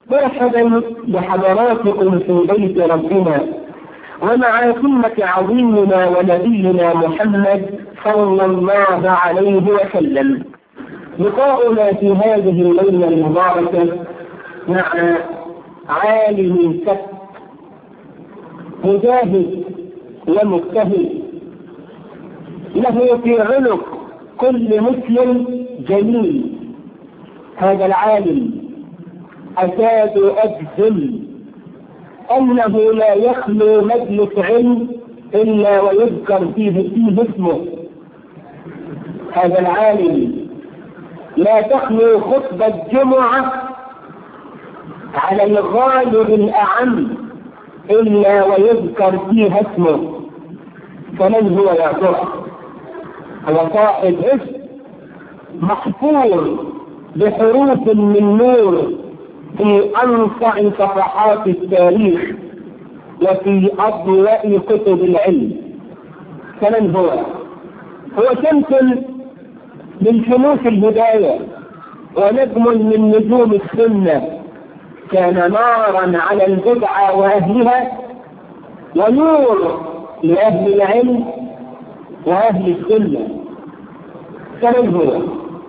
مرحبا بحضراتكم في بيت ربنا ومع ثمة عظيمنا ونبينا محمد صلى الله عليه وسلم لقاؤنا في هذه الليلة المباركة مع عالم سبت مجاهد ومجتهد له في عنق كل مسلم جميل هذا العالم أكاد أجزم أنه لا يخلو مجلس علم إلا ويذكر فيه فيه اسمه هذا العالم لا تخلو خطبة جمعة على الغالب الأعم إلا ويذكر فيها اسمه فمن هو يا ترى؟ هو صاحب اسم محفور بحروف من نور في أنصع صفحات التاريخ وفي أضواء كتب العلم فمن هو؟ هو شمس من شموس الهداية ونجم من نجوم السنة كان نارا على البدعة وأهلها ونور لأهل العلم وأهل السنة فمن هو؟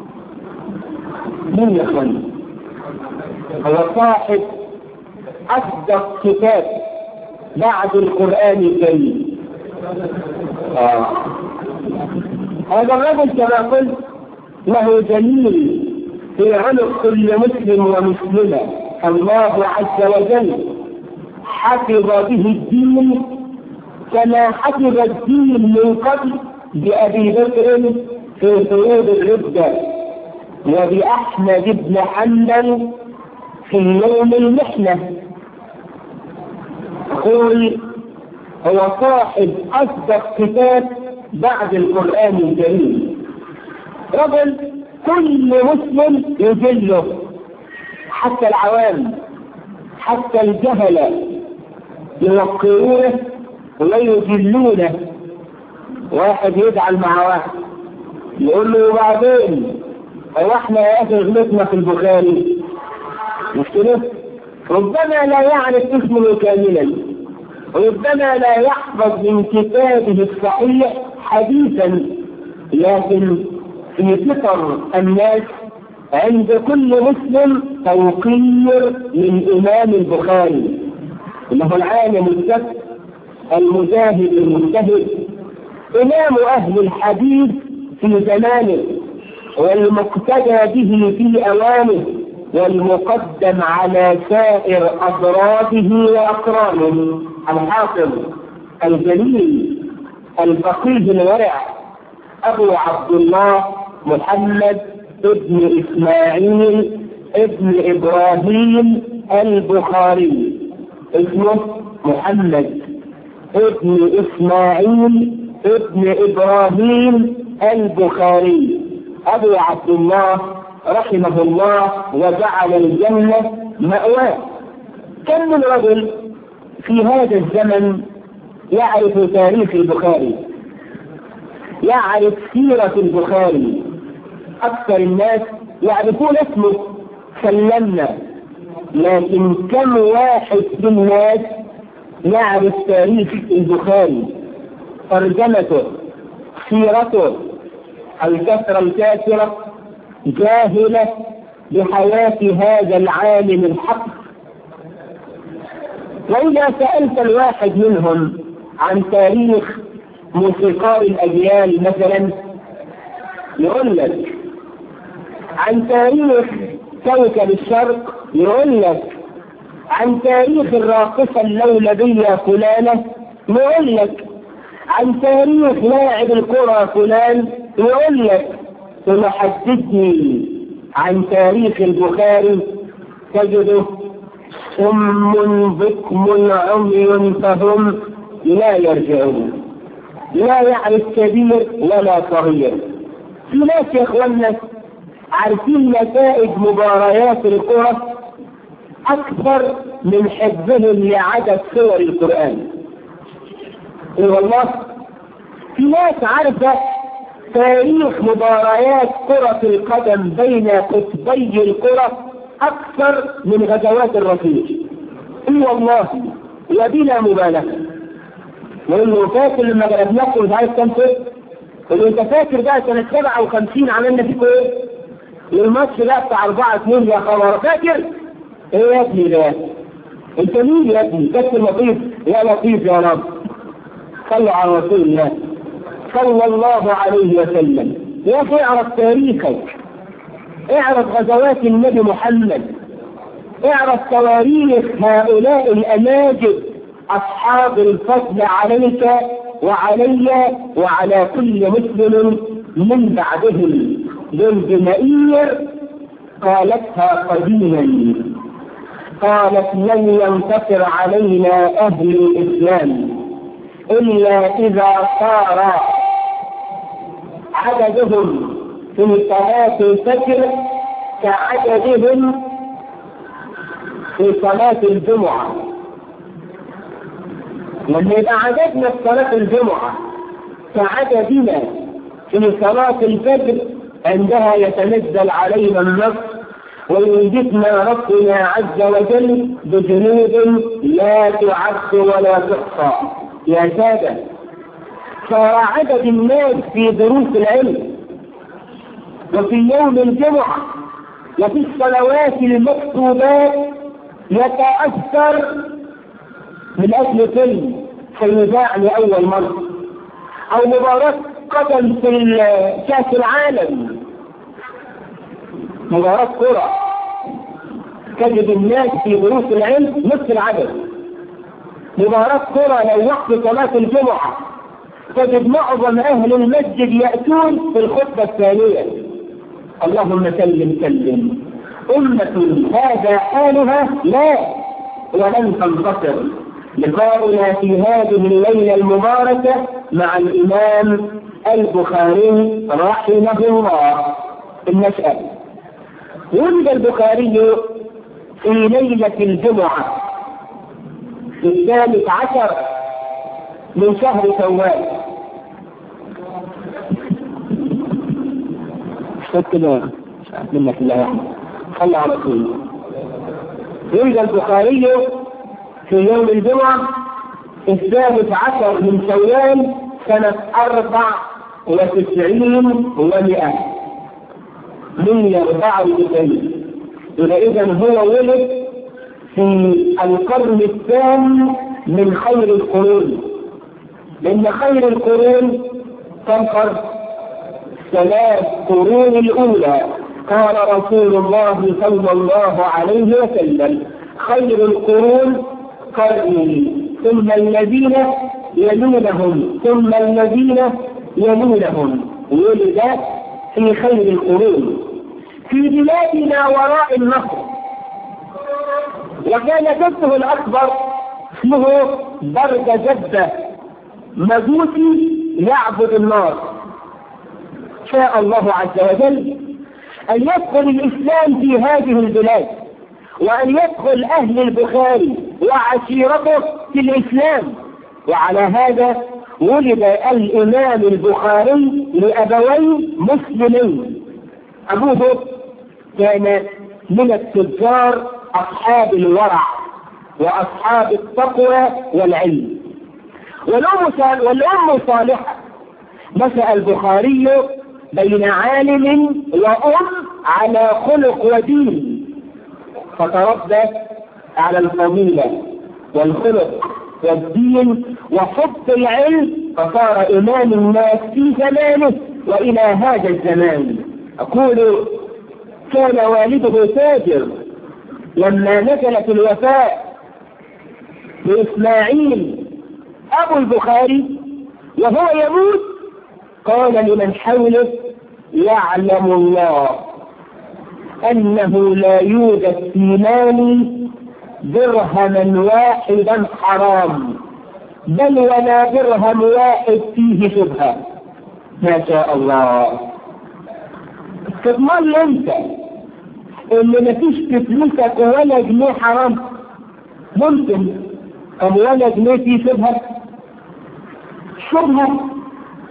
من يخون هو صاحب أصدق كتاب بعد القرآن الكريم آه. هذا الرجل كما قلت له جميل في عنق كل مسلم ومسلمة الله عز وجل حفظ به الدين كما حفظ الدين من قبل بأبي بكر في فروض الردة وبأحمد بن حنبل في يوم المحنة يقول هو صاحب أصدق كتاب بعد القرآن الكريم رجل كل مسلم يجله حتى العوام حتى الجهلة يوقرونه ويجلونه واحد يزعل مع واحد يقول له وبعدين هو احنا يا اخي غلطنا في البخاري مش كده؟ ربما لا يعرف اسمه كاملا ربما لا يحفظ من كتابه الصحيح حديثا لكن في فطر الناس عند كل مسلم توقير للإمام البخاري إنه العالم السبت المجاهد المجتهد إمام أهل الحديث في زمانه والمقتدى به في أوانه والمقدم على سائر أضرابه وأقرانه الحافظ الجليل الفقيه الورع أبو عبد الله محمد ابن إسماعيل ابن إبراهيم البخاري اسمه محمد ابن إسماعيل ابن إبراهيم البخاري أبو عبد الله رحمه الله وجعل الجنة مأواه كم من رجل في هذا الزمن يعرف تاريخ البخاري يعرف سيرة البخاري أكثر الناس يعرفون اسمه سلمنا لكن كم واحد في الناس يعرف تاريخ البخاري ترجمته سيرته الكثرة الكاثرة جاهلة بحياة هذا العالم الحق وإذا سألت الواحد منهم عن تاريخ موسيقار الأجيال مثلا يقول لك عن تاريخ كوكب الشرق يقول لك عن تاريخ الراقصة اللولبية فلانة يقول لك عن تاريخ لاعب الكرة فلان يقول لك ثم حدثني عن تاريخ البخاري تجده صم بكم عمي فهم لا يرجعون لا يعرف كبير ولا صغير في ناس يا اخوانا عارفين نتائج مباريات الكرة أكثر من حفظهم لعدد سور القرآن. إيه والله في ناس عارفة تاريخ مباريات كرة القدم بين قطبي الكرة اكثر من غزوات الرسول اي والله وبلا مبالغه لانه فاكر لما غلبناكم مش عارف كام فوق اللي انت فاكر بقى سنه 57 عملنا فيكم ايه؟ الماتش بقى بتاع 4 2 يا خبر فاكر؟ ايه يا ابني ده؟ انت مين يا ابني؟ كابتن لطيف يا لطيف يا رب صلوا على رسول الله صلى الله عليه وسلم يا اخي اعرف تاريخك اعرف غزوات النبي محمد اعرف تواريخ هؤلاء الاماجد اصحاب الفضل عليك وعلي وعلى كل مسلم من بعدهم للجماهير قالتها قديما قالت لن ينتصر علينا اهل الاسلام الا اذا صار عددهم في صلاة الفجر كعددهم في صلاة الجمعة لما يبقى عددنا في صلاة الجمعة كعددنا في صلاة الفجر عندها يتنزل علينا النصر وينجدنا ربنا عز وجل بجنود لا تعد ولا تحصى يا سادة صار عدد الناس في دروس العلم وفي يوم الجمعة وفي الصلوات المكتوبات يتأثر من أجل فيلم سيذاع لأول مرة أو مباراة قدم في كأس العالم مباراة كرة تجد الناس في دروس العلم نصف العدد مباراة كرة لو وقت صلاة الجمعة تجد معظم أهل المسجد يأتون في الخطبة الثانية اللهم سلم سلم أمة هذا حالها لا ولن تنتصر لقاؤنا في هذه الليلة المباركة مع الإمام البخاري رحمه الله المسألة ولد البخاري في ليلة الجمعة في الثالث عشر من شهر شوال شوف كده منك الله صلى على رسول ولد البخاري في يوم الجمعة الثالث عشر من شوال سنة أربع وتسعين ومئة من أربعة وتسعين إذا هو ولد في القرن الثاني من خير القرون لأن خير القرون كم قرن؟ ثلاث قرون الأولى قال رسول الله صلى الله عليه وسلم خير القرون قرني ثم الذين يلونهم ثم الذين يلونهم ولد في خير القرون في بلادنا وراء النهر وكان جده الأكبر اسمه برد جدة مجوسي يعبد النار شاء الله عز وجل أن يدخل الإسلام في هذه البلاد وأن يدخل أهل البخاري وعشيرته في الإسلام وعلى هذا ولد الإمام البخاري لأبوين مسلمين أبوه كان من التجار أصحاب الورع وأصحاب التقوى والعلم والأم والأم صالحة نشأ البخاري بين عالم وأم على خلق ودين فتربى على الفضيلة والخلق والدين وحب العلم فصار إمام الناس في زمانه وإلى هذا الزمان أقول كان والده تاجر لما نزلت الوفاة لإسماعيل أبو البخاري وهو يموت قال لمن حوله يعلم الله أنه لا يوجد في مالي درهما واحدا حرام بل ولا درهم واحد فيه شبهة ما شاء الله تضمن انت ان مفيش في فلوسك ولا جنيه حرام ممكن طب ولا جنيه فيه شبهة شبهة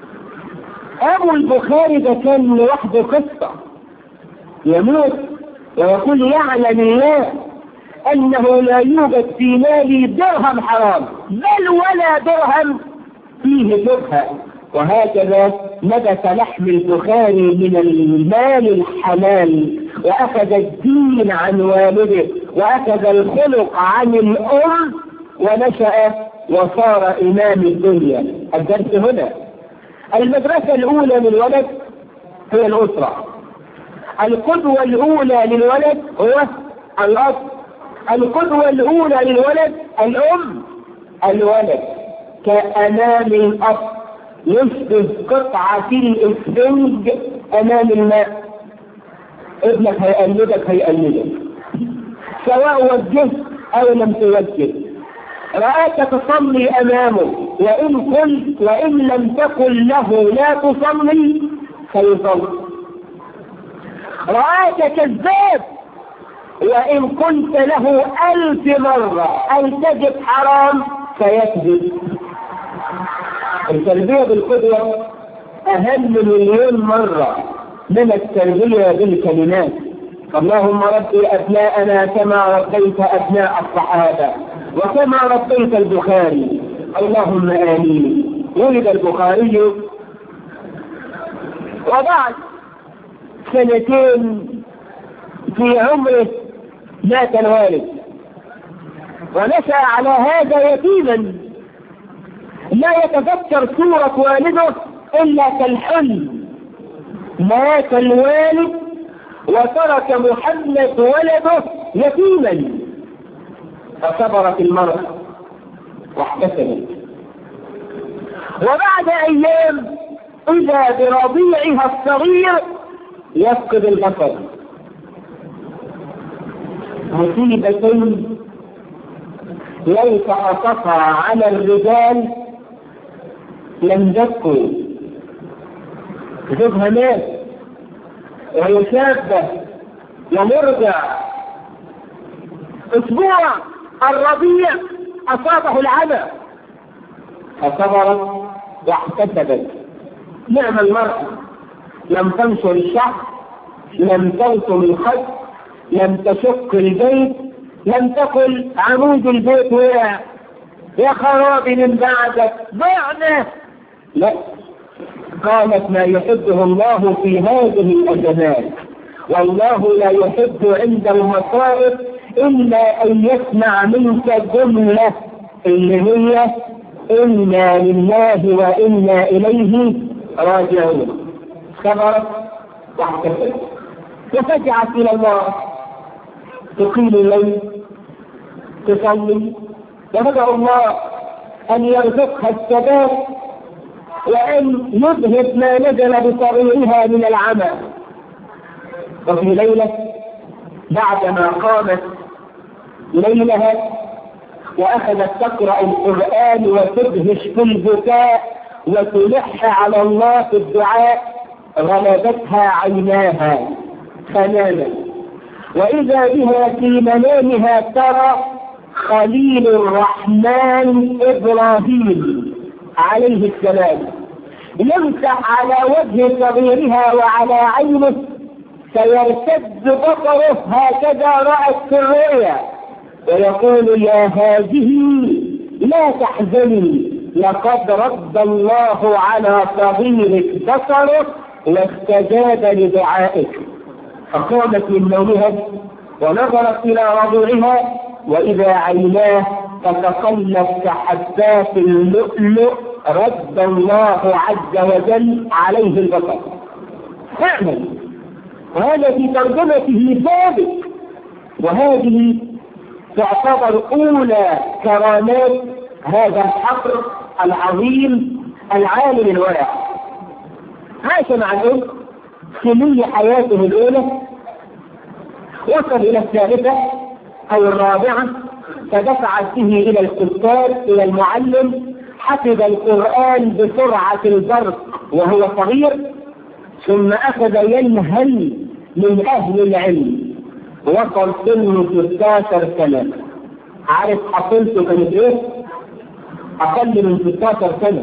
ابو البخاري ده كان لوحده قصة يموت ويقول يعلم الله أنه لا يوجد في مالي درهم حرام بل ولا درهم فيه شبهة وهكذا نبت لحم البخاري من المال الحلال وأخذ الدين عن والده وأخذ الخلق عن الأم ونشأ وصار إمام الدنيا الدرس هنا المدرسة الأولى للولد هي الأسرة القدوة الأولى للولد هو الأب القدوة الأولى للولد الأم الولد كأمام الأب يشبه قطعة الإسفنج أمام الماء ابنك هيقلدك هيقلدك سواء وجهت أو لم توجه رآك تصلي أمامه وإن قلت وإن لم تقل له لا تصلي فيصلي رآك كذاب وإن قلت له ألف مرة التجب حرام فيكذب التربية بالقدوة أهم مليون مرة من التربية بالكلمات اللهم ربي أبناءنا كما ربيت أبناء الصحابة وكما ربيت البخاري اللهم آمين ولد البخاري وبعد سنتين في عمره مات الوالد ونشأ على هذا يتيما لا يتذكر صورة والده إلا كالحلم مات الوالد وترك محمد ولده يتيما فصبرت المرأة واحتسبت وبعد أيام إذا برضيعها الصغير يفقد البصر مصيبتين ليس أصفها على الرجال لم تكن زوجها مات وهي شابة ومرجع أسبوع الربيع أصابه العمى فصبرت واحتسبت نعم المرأة لم تنشر الشعر لم ترسم الخط لم تشق البيت لم تقل عمود البيت وقع يا خراب من بعدك ضعنا لا قالت ما يحبه الله في هذه الأزمات والله لا يحب عند المصائب إلا أن يسمع منك جملة اللي هي إنا لله وإنا إليه راجعون صبرت واحتسبت وفجعت إلى الله تقيم الليل تصلي وتدعو الله أن يرزقها الثبات وأن يذهب ما نزل بصغيرها من العمى وفي ليلة بعدما قامت ليلها وأخذت تقرأ القرآن وتدهش في البكاء وتلح على الله في الدعاء غلبتها عيناها فنامت وإذا بها في منامها ترى خليل الرحمن إبراهيم عليه السلام يمسح على وجه صغيرها وعلى عينه فيرتد بصره هكذا رأت في الرؤيا ويقول يا هذه لا تحزني لقد رد الله على صغيرك بصره واستجاب لدعائك فقامت من نومها ونظرت إلى رضيعها وإذا عيناه تتقلب كحبات اللؤلؤ رد الله عز وجل عليه البصر فعلا وهذا في ترجمته ثابت وهذه تعتبر أولى كرامات هذا الحقر العظيم العالم الورع عاش مع الأم سني حياته الأولى وصل إلى الثالثة أو الرابعة فدفعت به إلى الكتاب إلى المعلم حفظ القرآن بسرعة البرق وهو صغير ثم أخذ ينهل من أهل العلم وصل سنه 16 سنة عارف حصلته كانت إيه؟ أقل من 16 سنة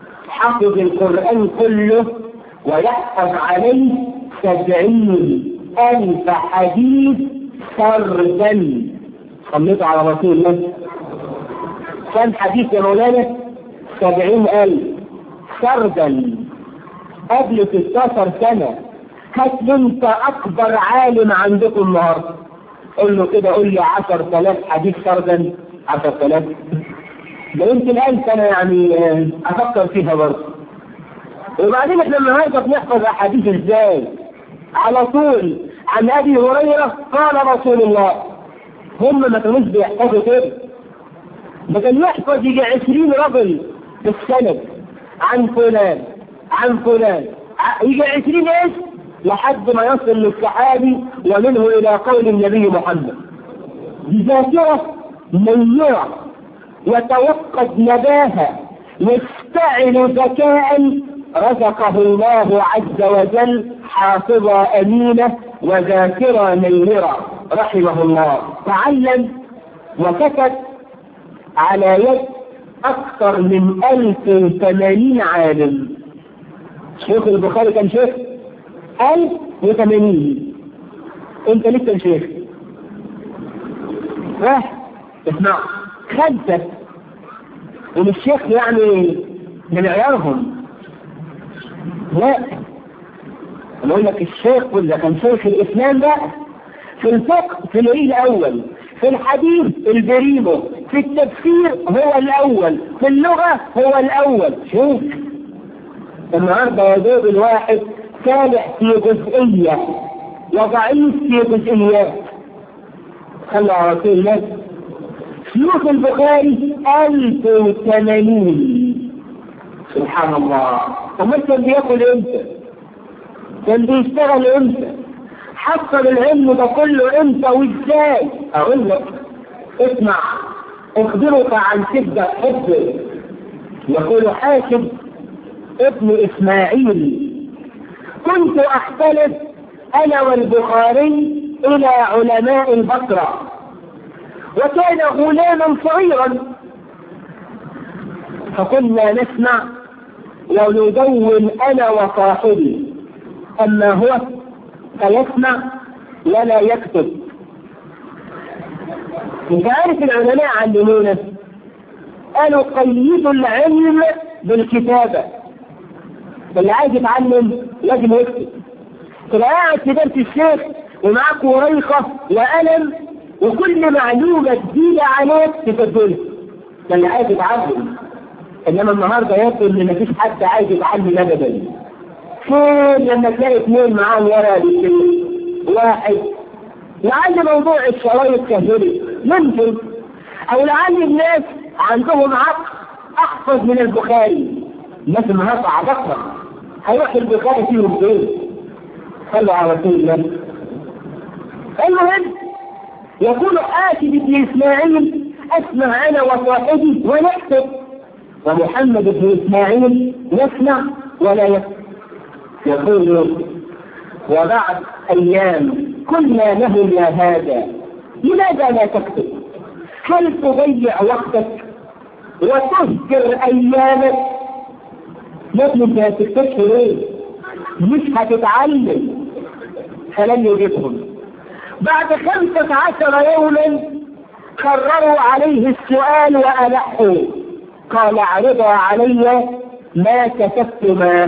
حفظ القرآن كله ويحفظ عليه سبعين ألف حديث سردا صليتوا على رسول الله كم حديث يا مولانا؟ سبعين ألف سردا قبل 16 سنة هات لي انت أكبر عالم عندكم النهارده قول له كده قول لي 10000 حديث سردا 10000 ده يمكن ألف أنا يعني أفكر فيها برضه وبعدين احنا النهارده بنحفظ أحاديث إزاي؟ على طول عن أبي هريرة قال رسول الله هم ما كانوش بيحفظوا كده ده كان يحفظ يجي 20 رجل في السند عن فلان عن فلان يجي 20 ايش لحد ما يصل للصحابي ومنه الى قول النبي محمد بذاكرة منيرة يتوقد نباها يشتعل ذكاء رزقه الله عز وجل حافظة أمينة وذاكرة نيرة رحمه الله تعلم وكتب على يد أكثر من ألف وثمانين عالم شيخ البخاري كان شيخ ألف وثمانين أنت لسه شيخ راح اسمع خمسة ومش شيخ يعني من عيارهم لا أنا أقول لك الشيخ ولا كان شيخ الإسلام بقى في الفقه في العيد الأول في الحديث البريمو في التفسير هو الأول في اللغة هو الأول شوف النهاردة يا دوب الواحد سامع في جزئية وضعيف في جزئيات خلوا على رسول الله شيوخ البخاري ألف وثمانين سبحان الله أمال كان بياكل امتى؟ كان بيشتغل امتى؟ حصل العلم ده كله امتى وازاي؟ اقول لك اسمع اخبرك عن تبدا حب يقول حاشد ابن اسماعيل كنت اختلف انا والبخاري الى علماء البصره وكان غلاما صغيرا فكنا نسمع وندون انا وصاحبي اما هو فيسمع ولا يكتب انت عارف العلماء علمونا قالوا قيدوا العلم بالكتابة اللي عايز يتعلم لازم يكتب تبقى قاعد في درس الشيخ ومعاك وريقة وقلم وكل معلومة جديدة عليك تسجلها ده اللي عايز يتعلم انما النهارده يبدو ان مفيش حد عايز يتعلم ابدا فين لما تلاقي اثنين معاهم ورقه بالشيء واحد لعل موضوع الشرايط كهري يمكن او لعل الناس عندهم عقل احفظ من البخاري الناس النهارده عبقرة هيروح البخاري فيهم فين؟ صلوا على رسول الله المهم يقول آتي بن اسماعيل اسمع انا وصاحبي ونكتب ومحمد بن اسماعيل يسمع ولا يكتب يقول وبعد ايام قلنا له يا هذا لماذا لا تكتب هل تضيع وقتك وتذكر ايامك يا ابني انت هتكتبش ليه مش هتتعلم فلن يجيبهم بعد خمسة عشر يوما كرروا عليه السؤال وألحوا قال اعرضا علي ما كتبتما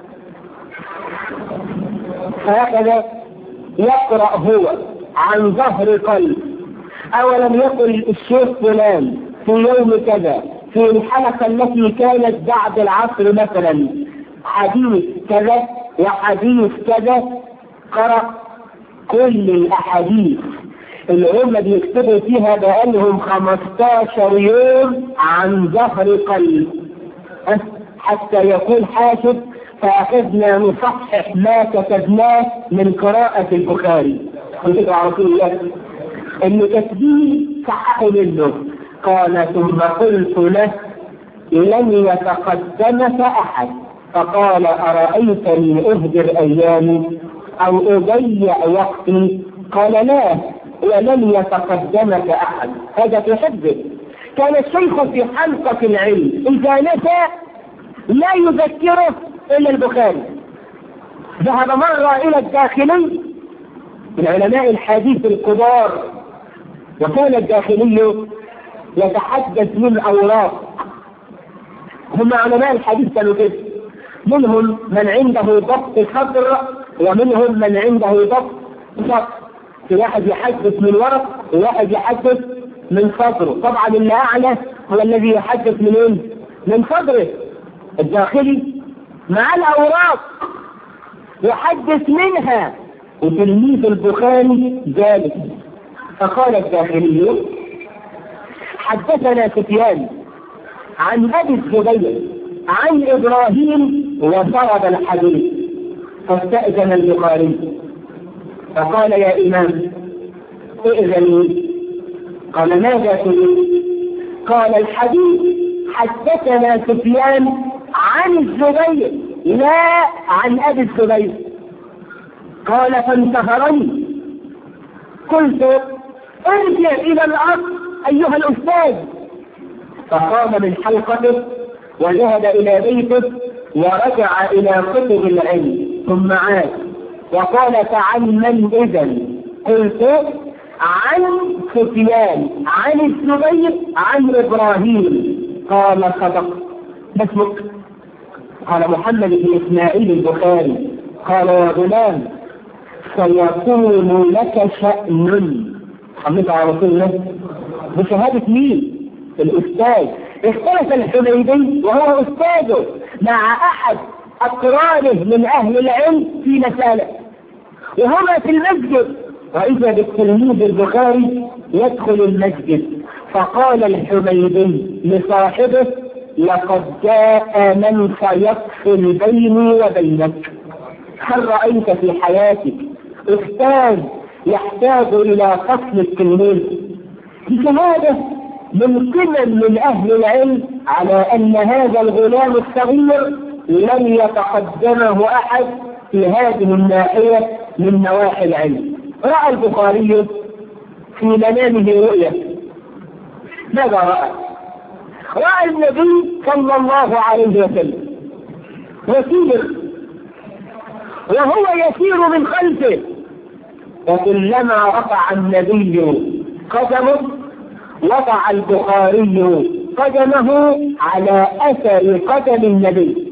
هكذا يقرأ هو عن ظهر قلب أولم يقل الشيخ فلان في يوم كذا في الحلقة التي كانت بعد العصر مثلا حديث كذا وحديث كذا قرأ كل الأحاديث اللي هم بيكتبوا فيها بقالهم 15 يوم عن ظهر قلب حتى يقول حاسب فأخذنا نصحح ما كتبناه من قراءة البخاري قلت على رسول الله إن تسجيل صححوا منه قال ثم قلت له لن يتقدمك أحد فقال أرأيتني أهدر أيامي أو أضيع وقتي قال لا ولن يتقدمك أحد هذا في حفظه كان الشيخ في حلقة العلم إذا نسى لا يذكره إلا البخاري ذهب مرة إلى الداخلي من علماء الحديث الكبار وكان الداخلي يتحدث من اوراق هم علماء الحديث كانوا كده منهم من عنده ضبط صدر ومنهم من عنده ضبط صدر في واحد يحدث من ورق وواحد يحدث من صدره طبعا اللي اعلى هو الذي يحدث من ايه؟ من صدره الداخلي مع الاوراق يحدث منها وتلميذ البخاري ذلك فقال الداخلي حدثنا سفيان عن ابي الزبير عن ابراهيم وضرب الحديث فاستأذن البخاري فقال يا امام ائذن لي قال ماذا تريد؟ قال الحديث حدثنا سفيان عن الزبير لا عن ابي الزبير قال فانتهرني قلت ارجع الى الاصل ايها الاستاذ فقام من حلقته وذهب الى بيته ورجع الى كتب العلم ثم عاد وقال فعن من اذا قلت عن سفيان عن الزبير عن ابراهيم قال صدق ما اسمك قال محمد بن اسماعيل البخاري قال يا غلام سيكون لك شأن حمد على رسول الله بشهادة مين؟ الأستاذ اختلف الحميدي وهو أستاذه مع أحد أقرانه من أهل العلم في مسألة وهما في المسجد وإذا بالتلميذ البخاري يدخل المسجد فقال الحميدي لصاحبه لقد جاء من سيفصل بيني وبينك هل رأيت في حياتك أستاذ يحتاج إلى فصل التلميذ بشهادة من قمم من أهل العلم على أن هذا الغلام الصغير لم يتقدمه أحد في هذه الناحية من نواحي العلم رأى البخاري في منامه رؤية ماذا رأى؟ رأى النبي صلى الله عليه وسلم يسير وهو يسير من خلفه وكلما رفع النبي قدمه وضع البخاري قدمه على اثر قدم النبي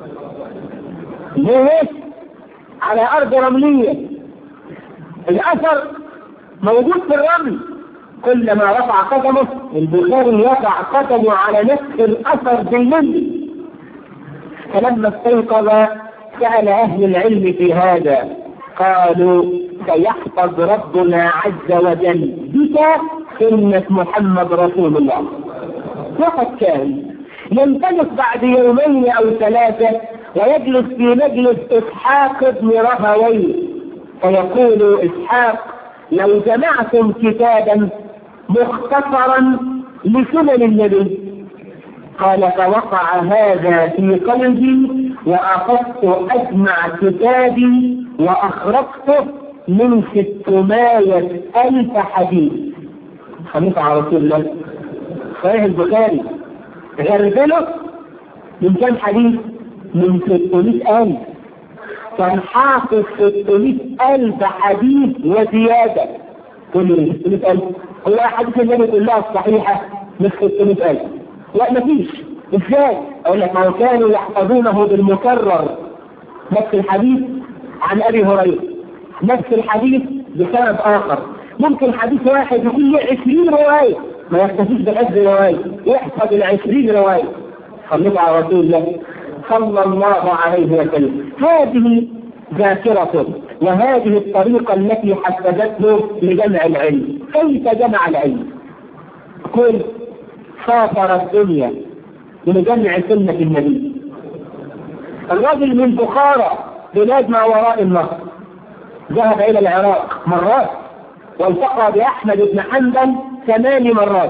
ليه؟ على ارض رمليه الاثر موجود في الرمل كلما رفع قدمه البخاري يضع قدمه على نفس الاثر بالملي فلما استيقظ سأل أهل العلم في هذا قالوا سيحفظ ربنا عز وجل بك سنة محمد رسول الله وقد كان ينطلق بعد يومين أو ثلاثة ويجلس في مجلس إسحاق بن رهوي فيقول إسحاق لو جمعتم كتابا مختصرا لسنن النبي قال فوقع هذا في قلبي وأخذت أجمع كتابي وأخرجته من ستمائة ألف حديث خميس على رسول الله صحيح البخاري غربله من كم حديث؟ من 600 ألف كان حافظ 600 ألف حديث وزيادة كل 600 ألف هو حديث النبي كلها الصحيحة مش 600 ألف لا مفيش ازاي؟ اقول لك ما كانوا يحفظونه بالمكرر نفس الحديث عن ابي هريره نفس الحديث بسند اخر ممكن حديث واحد يكون له 20 روايه ما يكتفيش بالعشر روايه يحفظ ال 20 روايه صلوا على رسول الله صلى الله عليه وسلم هذه ذاكرته وهذه الطريقة التي حفزته لجمع العلم كيف جمع العلم كل سافر الدنيا لجمع سنة النبي الرجل من بخارى بلاد ما وراء النهر ذهب إلى العراق مرات والتقى بأحمد بن حنبل ثمان مرات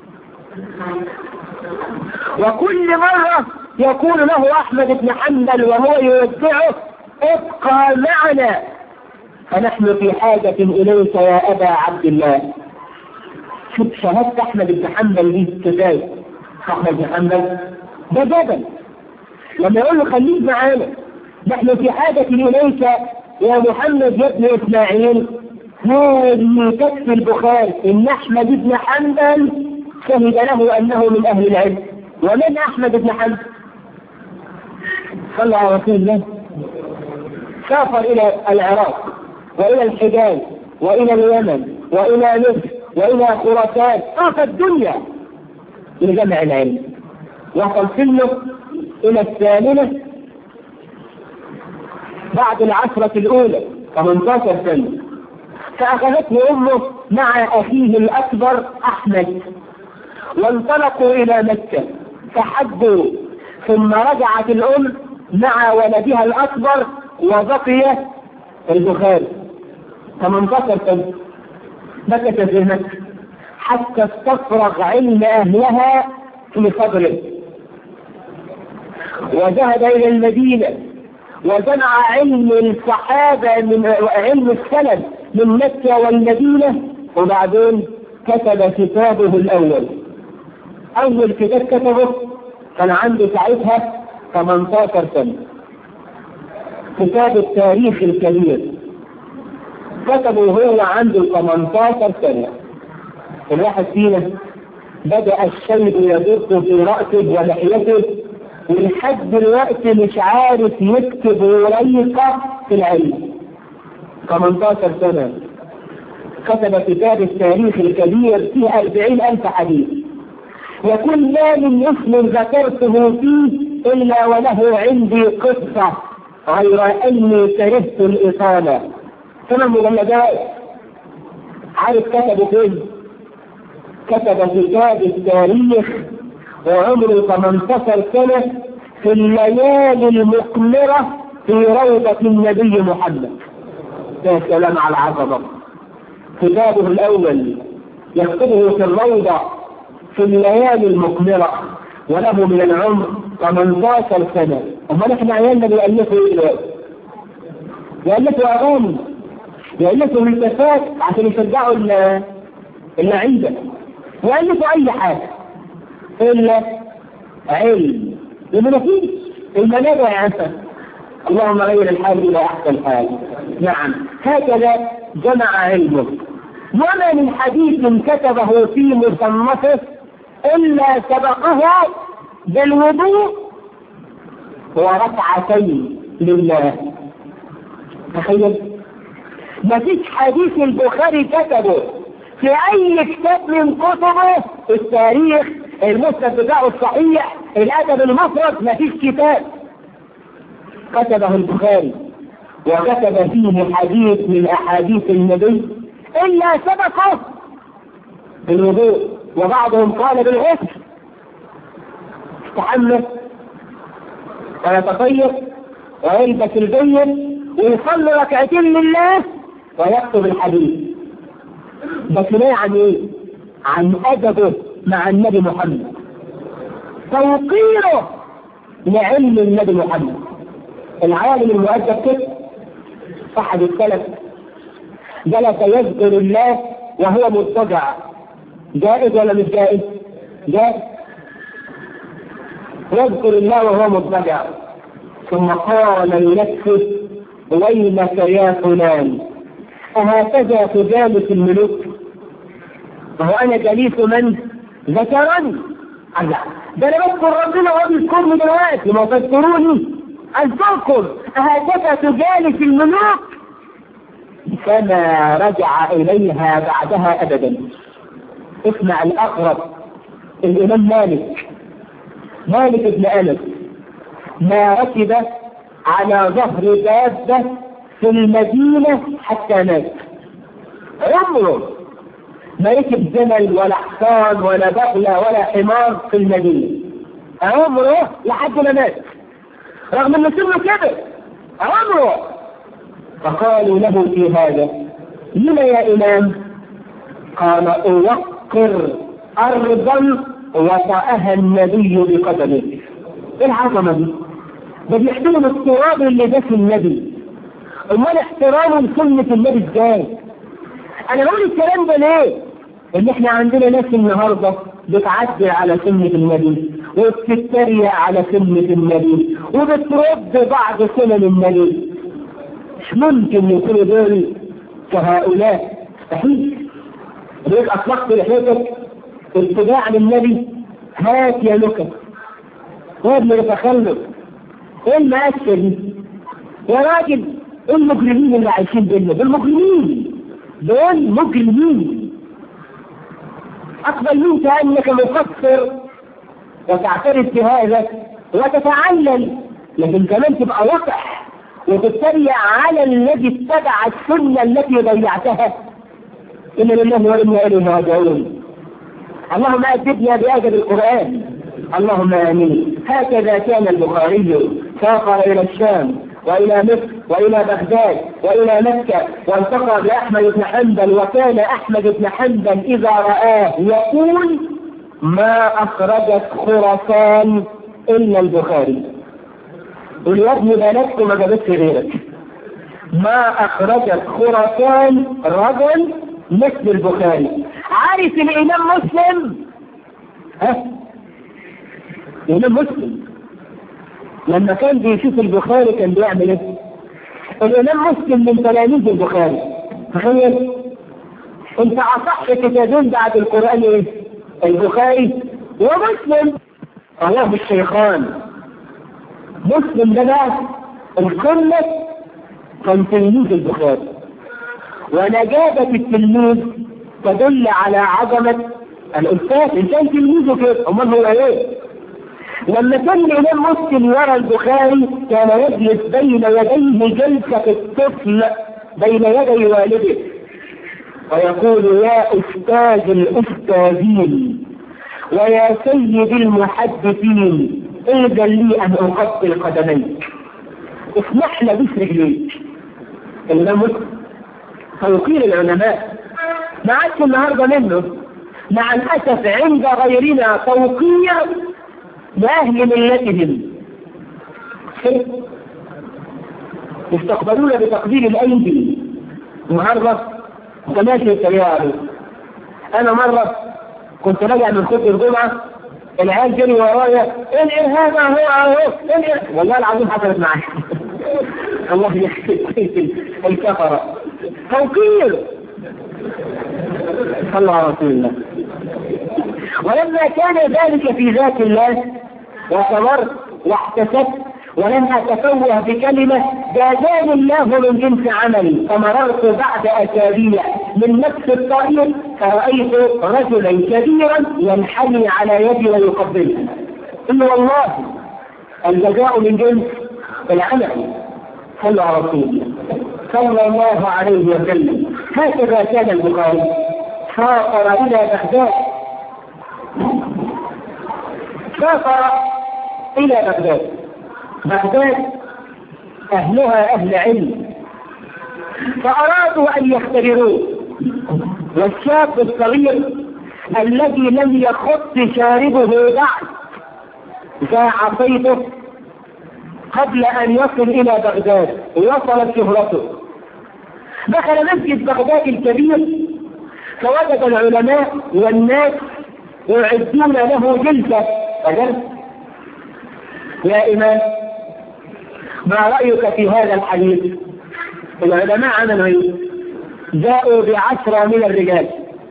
وكل مرة يقول له أحمد بن حنبل وهو يودعه ابقى معنا فنحن في حاجة إليك يا أبا عبد الله شوف شهادة أحمد بن حنبل دي كفاية أحمد بن حنبل ده جبل لما يقول له خليك معانا نحن في حاجة إليك يا محمد يا ابن إسماعيل هذه كتف البخاري ان احمد بن حنبل شهد له انه من اهل العلم ومن احمد بن حنبل صلى على رسول الله سافر الى العراق والى الحجاز والى اليمن والى مصر والى خراسان طاف الدنيا لجمع العلم وصل سنه الى الثامنه بعد العشرة الأولى 18 سنة فأخذته أمه مع أخيه الأكبر أحمد وانطلقوا إلى مكة فحجوا ثم رجعت الأم مع ولدها الأكبر وبقي البخاري 18 سنة مكث في مكة حتى استفرغ علم أهلها في صدره وذهب إلى المدينة وجمع علم الصحابة من علم السلف من مكة والمدينة وبعدين كتب كتابه الأول أول كتاب كتبه كان عنده ساعتها 18 سنة كتاب التاريخ الكبير كتبه هو عنده 18 سنة الواحد فينا بدأ الشيب يدق في رأسه ولحيته ولحد دلوقتي مش عارف يكتب وريقة في العلم 18 سنة كتب كتاب التاريخ الكبير فيه 40 ألف حديث وكل ما من اسم ذكرته فيه إلا وله عندي قصة غير أني كرهت الإطالة ثمان مجلدات عارف كتبه فين؟ كتب كتاب التاريخ وعمره 18 سنة في الليالي المقمرة في روضة النبي محمد يا سلام على العظمة كتابه الأول يكتبه في الروضة في الليالي المقمرة وله من العمر 18 سنة أمال احنا عيالنا بيألفوا ايه دلوقتي؟ بيألفوا أغاني بيألفوا هتافات عشان يشجعوا اللعيبة بيألفوا أي حاجة إلا علم لما فيش المنابع يا عسى اللهم غير الحال إلى أحسن حال نعم هكذا جمع علمه وما من حديث كتبه في مصنفه إلا سبقه بالوضوء وركعتين لله تخيل ما فيش حديث البخاري كتبه في أي كتاب من كتبه التاريخ المسند بتاعه الصحيح الأدب المفرد ما فيش كتاب كتبه البخاري وكتب فيه حديث من أحاديث النبي إلا سبقه بالوضوء وبعضهم قال بالغسل يتحمس ويتطيب ويلبس البين ويصلي ركعتين لله ويكتب الحديث بس ليه عن ايه؟ عن ادبه مع النبي محمد توقيره لعلم النبي محمد العالم المؤدب كده صاحب السلف جلس يذكر الله وهو مضطجع جائز ولا مش جائز؟ جائز يذكر الله وهو مضطجع ثم قال لنفسه ويلك يا فلان أهكذا تجالس الملوك وهو أنا جليس من ذكرني الله ده أنا بذكر ربنا وهو بيذكرني دلوقتي ما تذكروني أذكركم أهكذا تجالس الملوك فما رجع إليها بعدها أبدا اسمع الأقرب الإمام مالك مالك بن أنس ما ركب على ظهر دابة في المدينة حتى مات عمره ما ركب جمل ولا حصان ولا بغلة ولا حمار في المدينة عمره لحد ما مات رغم ان سنه كبر عمره فقالوا له في هذا لما يا امام قال اوقر ارضا وطأها النبي بقدمه ايه العظمه دي؟ ده بيحترم التراب اللي ده في النبي امال احترامه لسنه النبي ازاي؟ انا بقول الكلام ده ليه؟ ان احنا عندنا ناس النهارده بتعدي على سنه النبي وبتتريق على سنه النبي وبترد بعض سنن النبي مش ممكن يكونوا دول كهؤلاء مستحيل ليك اطلقت لحيتك اتباع للنبي هات يا لكت يا ابن التخلف ايه المأثر دي؟ يا راجل ايه المجرمين اللي عايشين بينا؟ دول مجرمين دول مجرمين اقبل منك انك مقصر وتعترف بهذا وتتعلم لكن كمان تبقى وقح وتتريق على الذي اتبع السنه التي ضيعتها إن لله وإنا إليه راجعون اللهم أدبنا بأدب القرآن اللهم آمين هكذا كان البخاري سافر إلى الشام وإلى مصر وإلى بغداد وإلى مكة والتقى بأحمد بن حنبل وكان أحمد بن حنبل إذا رآه يقول ما أخرجت خراسان إلا البخاري قل يا ابني بلدكم ما جابتش غيرك ما أخرجت خراسان رجل مثل البخاري عارف الإمام مسلم ها الإمام مسلم لما كان بيشوف البخاري كان بيعمل ايه؟ الإمام مسلم من تلاميذ البخاري تخيل انت اصح كتابين بعد القرآن ايه؟ البخاري ومسلم الله الشيخان مسلم ده بقى القمة كان تلميذ البخاري ونجابة التلميذ تدل على عظمة الأستاذ إن كان تلميذه كده أمال هو إيه؟ لما كان الإمام مسلم يرى البخاري كان يجلس بين يديه جلسة الطفل بين يدي والده ويقول يا أستاذ الأستاذين ويا سيد المحدثين إذا لي أن أقبل قدميك اسمح لي بس رجليك الإمام مسلم توقير العلماء ما عادش النهارده منه مع الأسف عند غيرنا توقير لأهل ملتهم يستقبلون بتقدير الأيدي النهارده سمعت السريعة أنا مرة كنت راجع من خطبة الجمعة العيال جري ورايا الإرهاب أهو أهو والله العظيم حصلت معايا الله يحفظ الكفرة توقير صلى على رسول الله ولما كان ذلك في ذات الله وصبرت واحتسبت ولم اتفوه بكلمه جازاني الله من جنس عملي فمررت بعد اسابيع من نفس الطريق فرايت رجلا كبيرا ينحني على يدي ويقبلها قل والله الجزاء من جنس العمل صلى على رسول الله صلى الله عليه وسلم هكذا كان البخاري سافر الى بغداد سافر الى بغداد بغداد اهلها اهل علم فارادوا ان يختبروه والشاب الصغير الذي لم يخط شاربه بعد جاء صيته قبل ان يصل الى بغداد وصلت شهرته دخل مسجد بغداد الكبير فوجد العلماء والناس يعدون له جلسة فجلس يا إمام ما رأيك في هذا الحديث العلماء عملوا ايه جاءوا بعشرة من الرجال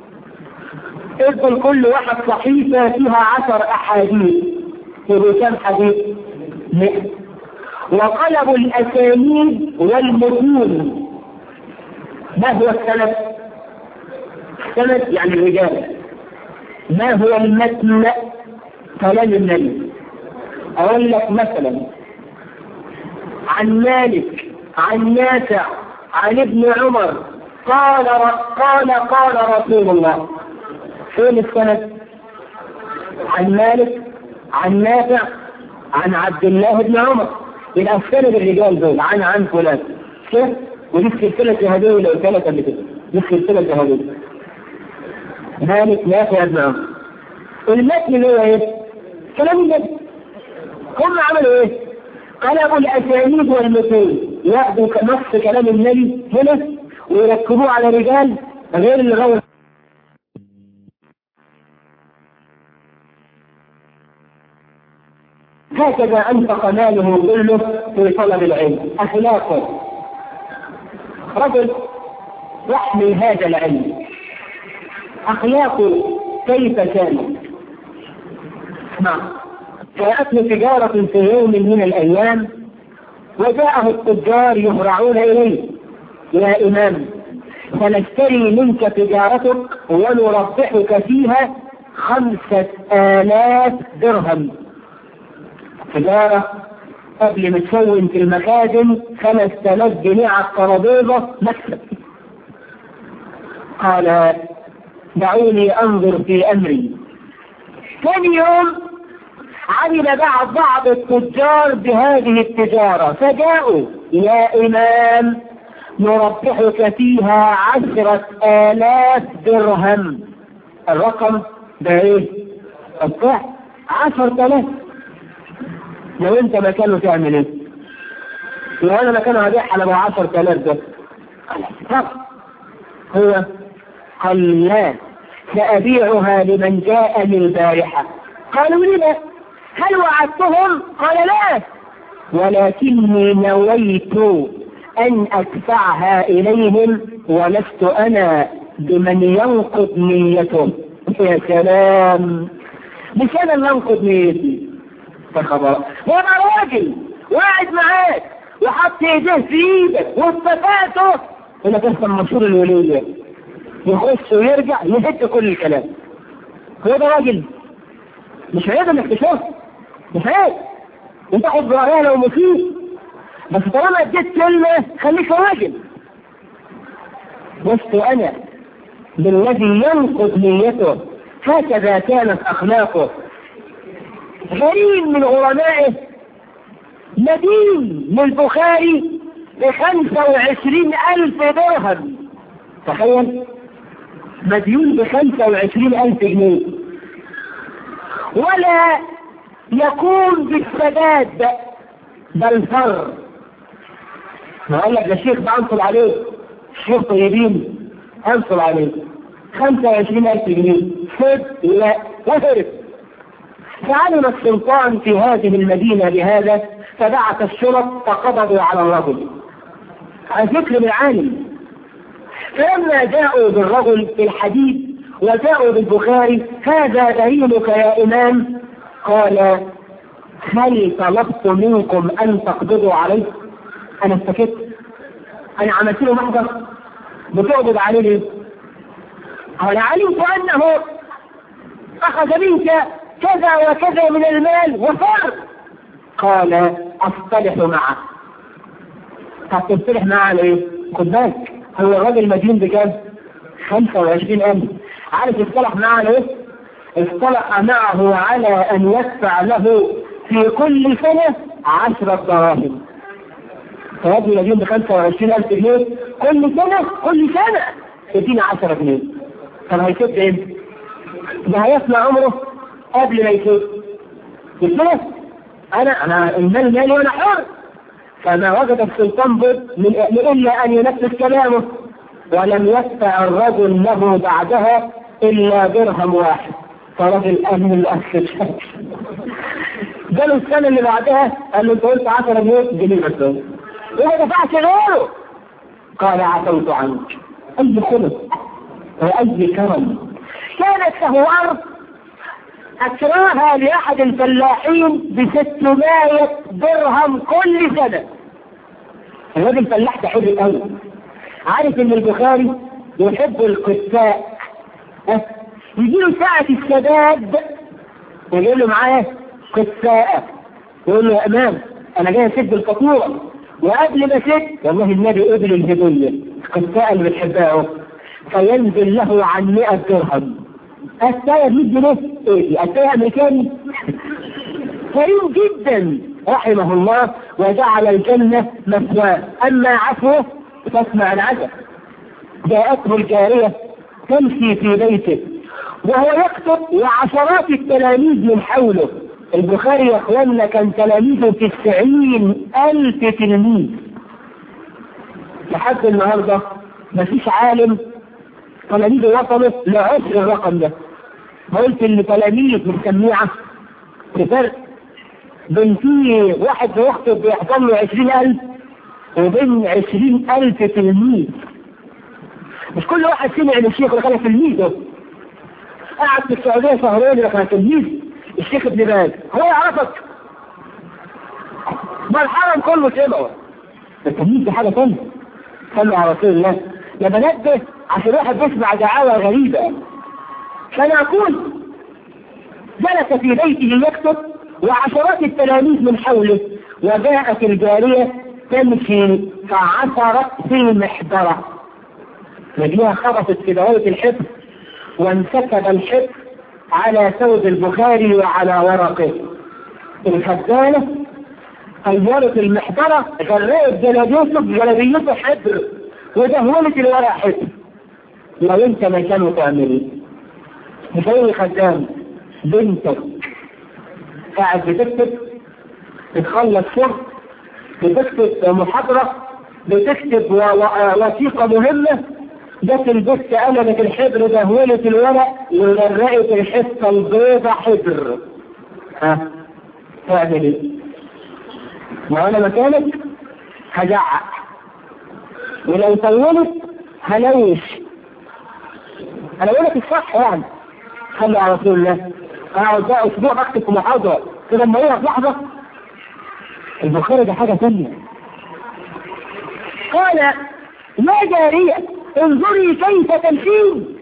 ادخل كل واحد صحيفة فيها عشر أحاديث في كم حديث مئة وقلبوا الأسانيد والمتون ما هو السند؟ السند يعني الرجال ما هو المتن كلام النبي أقول لك مثلا عن مالك عن نافع عن ابن عمر قال قال قال رسول الله فين السند؟ عن مالك عن نافع عن عبد الله بن عمر يبقى السند الرجال دول عن عن فلان كيف؟ ودي السلسله الجهاديه اللي قلت لك قبل كده دي السلسله الجهاديه مالك نافع بن عمر المتن اللي هو ايه؟ كلام النبي هم عملوا ايه؟ قلبوا الاسانيد والمتون ياخدوا نص كلام النبي هنا ويركبوه على رجال غير اللي غير هكذا انفق ماله كله في طلب العلم اخلاقا رجل واحمل هذا العلم أخلاقه كيف كانت نعم جاءته تجارة في يوم من الأيام وجاءه التجار يهرعون إليه يا إمام سنشتري منك تجارتك ونربحك فيها خمسة آلاف درهم تجارة قبل ما تكون في المخازن خمس آلاف جنيه على الترابيزة مكسب قال دعوني انظر في امري ثاني يوم عمل بعض بعض التجار بهذه التجارة فجاءوا يا إمام نربحك فيها عشرة آلاف درهم الرقم ده ايه؟ الضعف عشرة آلاف لو انت مكانه تعمل ايه؟ لو انا مكانه هبيعها لو عشرة آلاف ده هو قال لا سأبيعها لمن جاءني البارحة قالوا لما هل وعدتهم قال لا ولكني نويت أن أدفعها إليهم ولست أنا بمن ينقض نيته يا سلام مش أنا اللي أنقض نيتي فخبر وأنا راجل واعد معاك وحط ايديه في ايدك واتفقته هنا تفهم مشهور الولية يخش ويرجع يهد كل الكلام هو ده راجل مش عيب انك تشوف مش عيب انت خد برأيها لو مفيد بس طالما اديت كلمة خليك راجل لست انا بالذي ينقض نيته هكذا كانت اخلاقه غريب من غرمائه مدين للبخاري بخمسة وعشرين ألف درهم تخيل مديون بخمسة وعشرين ألف جنيه ولا يكون بالسداد بل فر ما اقول لك ده الشيخ ده انصل عليه الشيخ طيبين انصل عليه خمسة وعشرين ألف جنيه سد لا وهرب فعلم السلطان في هذه المدينة بهذا فبعث الشرط فقبضوا على الرجل عن ذكر العالم فلما جاءوا بالرجل في الحديث وجاءوا بالبخاري هذا دليلك يا إمام قال هل طلبت منكم أن تقبضوا عليه أنا استكت أنا عملت له محضر بتقبض عليه ليه؟ قال علمت أنه أخذ منك كذا وكذا من المال وفر قال أصطلح معه طب تصطلح معه ليه؟ خد بالك هو الراجل مدين بكام؟ 25 ألف عارف اصطلح معه ليه؟ اصطلح معه على أن يدفع له في كل سنة عشرة دراهم فراجل مدين ب 25 ألف جنيه كل سنة كل سنة يدينا 10 جنيه طب هيسد امتى؟ ده هيفنى عمره قبل ما يسد كده انا انا المال مالي وانا حر فما وجد السلطان بد من الا ان ينفذ كلامه ولم يدفع الرجل له بعدها الا درهم واحد فرجل اهل الاخر جاله السنه اللي بعدها قال له انت قلت 10 جنيه جنيه بس وما دفعش غيره قال عفوت عنك اي خلق واي كرم كانت له ارض أكراها لأحد الفلاحين بستمائة درهم كل سنة الراجل فلاح ده حلو قوي عارف ان البخاري يحب القساء يجي له ساعة السداد يقول له معاه قساء يقول له يا امام انا جاي اسد الفاتورة وقبل ما اسد والله النبي قبل الهدية القساء اللي بتحبها فينزل له عن 100 درهم الساعة 100 جنيه ايه الساعة امريكاني كريم جدا رحمه الله وجعل الجنة مثواه اما عفوه فاسمع العجب جاءته الجارية تمشي في بيته وهو يكتب وعشرات التلاميذ من حوله البخاري يا اخواننا كان تلاميذه تسعين الف تلميذ لحد النهارده مفيش عالم تلاميذ وصلت لعشر الرقم ده قلت ان تلاميذ من سميعة بفرق بين في واحد بيخطب بيحصل له عشرين ألف وبين عشرين ألف تلميذ مش كل واحد سمع من الشيخ ولا كان تلميذه قعد في السعوديه شهرين ولا كان تلميذ الشيخ ابن باز هو يعرفك ما الحرم كله سمعه التلميذ دي حاجه ثانيه صلوا على رسول الله يا بنبه عشان واحد بيسمع دعاوى غريبه فنقول جلس في بيته يكتب وعشرات التلاميذ من حوله وجاءت الجارية تمشي فعثرت في المحبرة رجلها خبطت في دوائر الحفظ وانسكب الحفظ على ثوب البخاري وعلى ورقه الخزانة غيرت المحبرة غرقت جلابيته جلابيته حبر ودهولت الورق حبر لو انت مكانه تعمل ايه؟ زي خزان بنتك قاعد بتكتب بتخلص شغل بتكتب محاضرة بتكتب وثيقة مهمة جت البت قلبت الحبر دهولت الورق وغرقت الحصة البيضة حبر ها تعمل ايه؟ ما انا مكانك هزعق ولو طولت هلوش انا بقول لك الصح يعني صلى على رسول الله اقعد بقى اسبوع بكتب في محاضره كده لما يقف لحظه البخاري ده حاجه ثانيه قال يا جاريه انظري كيف تمشين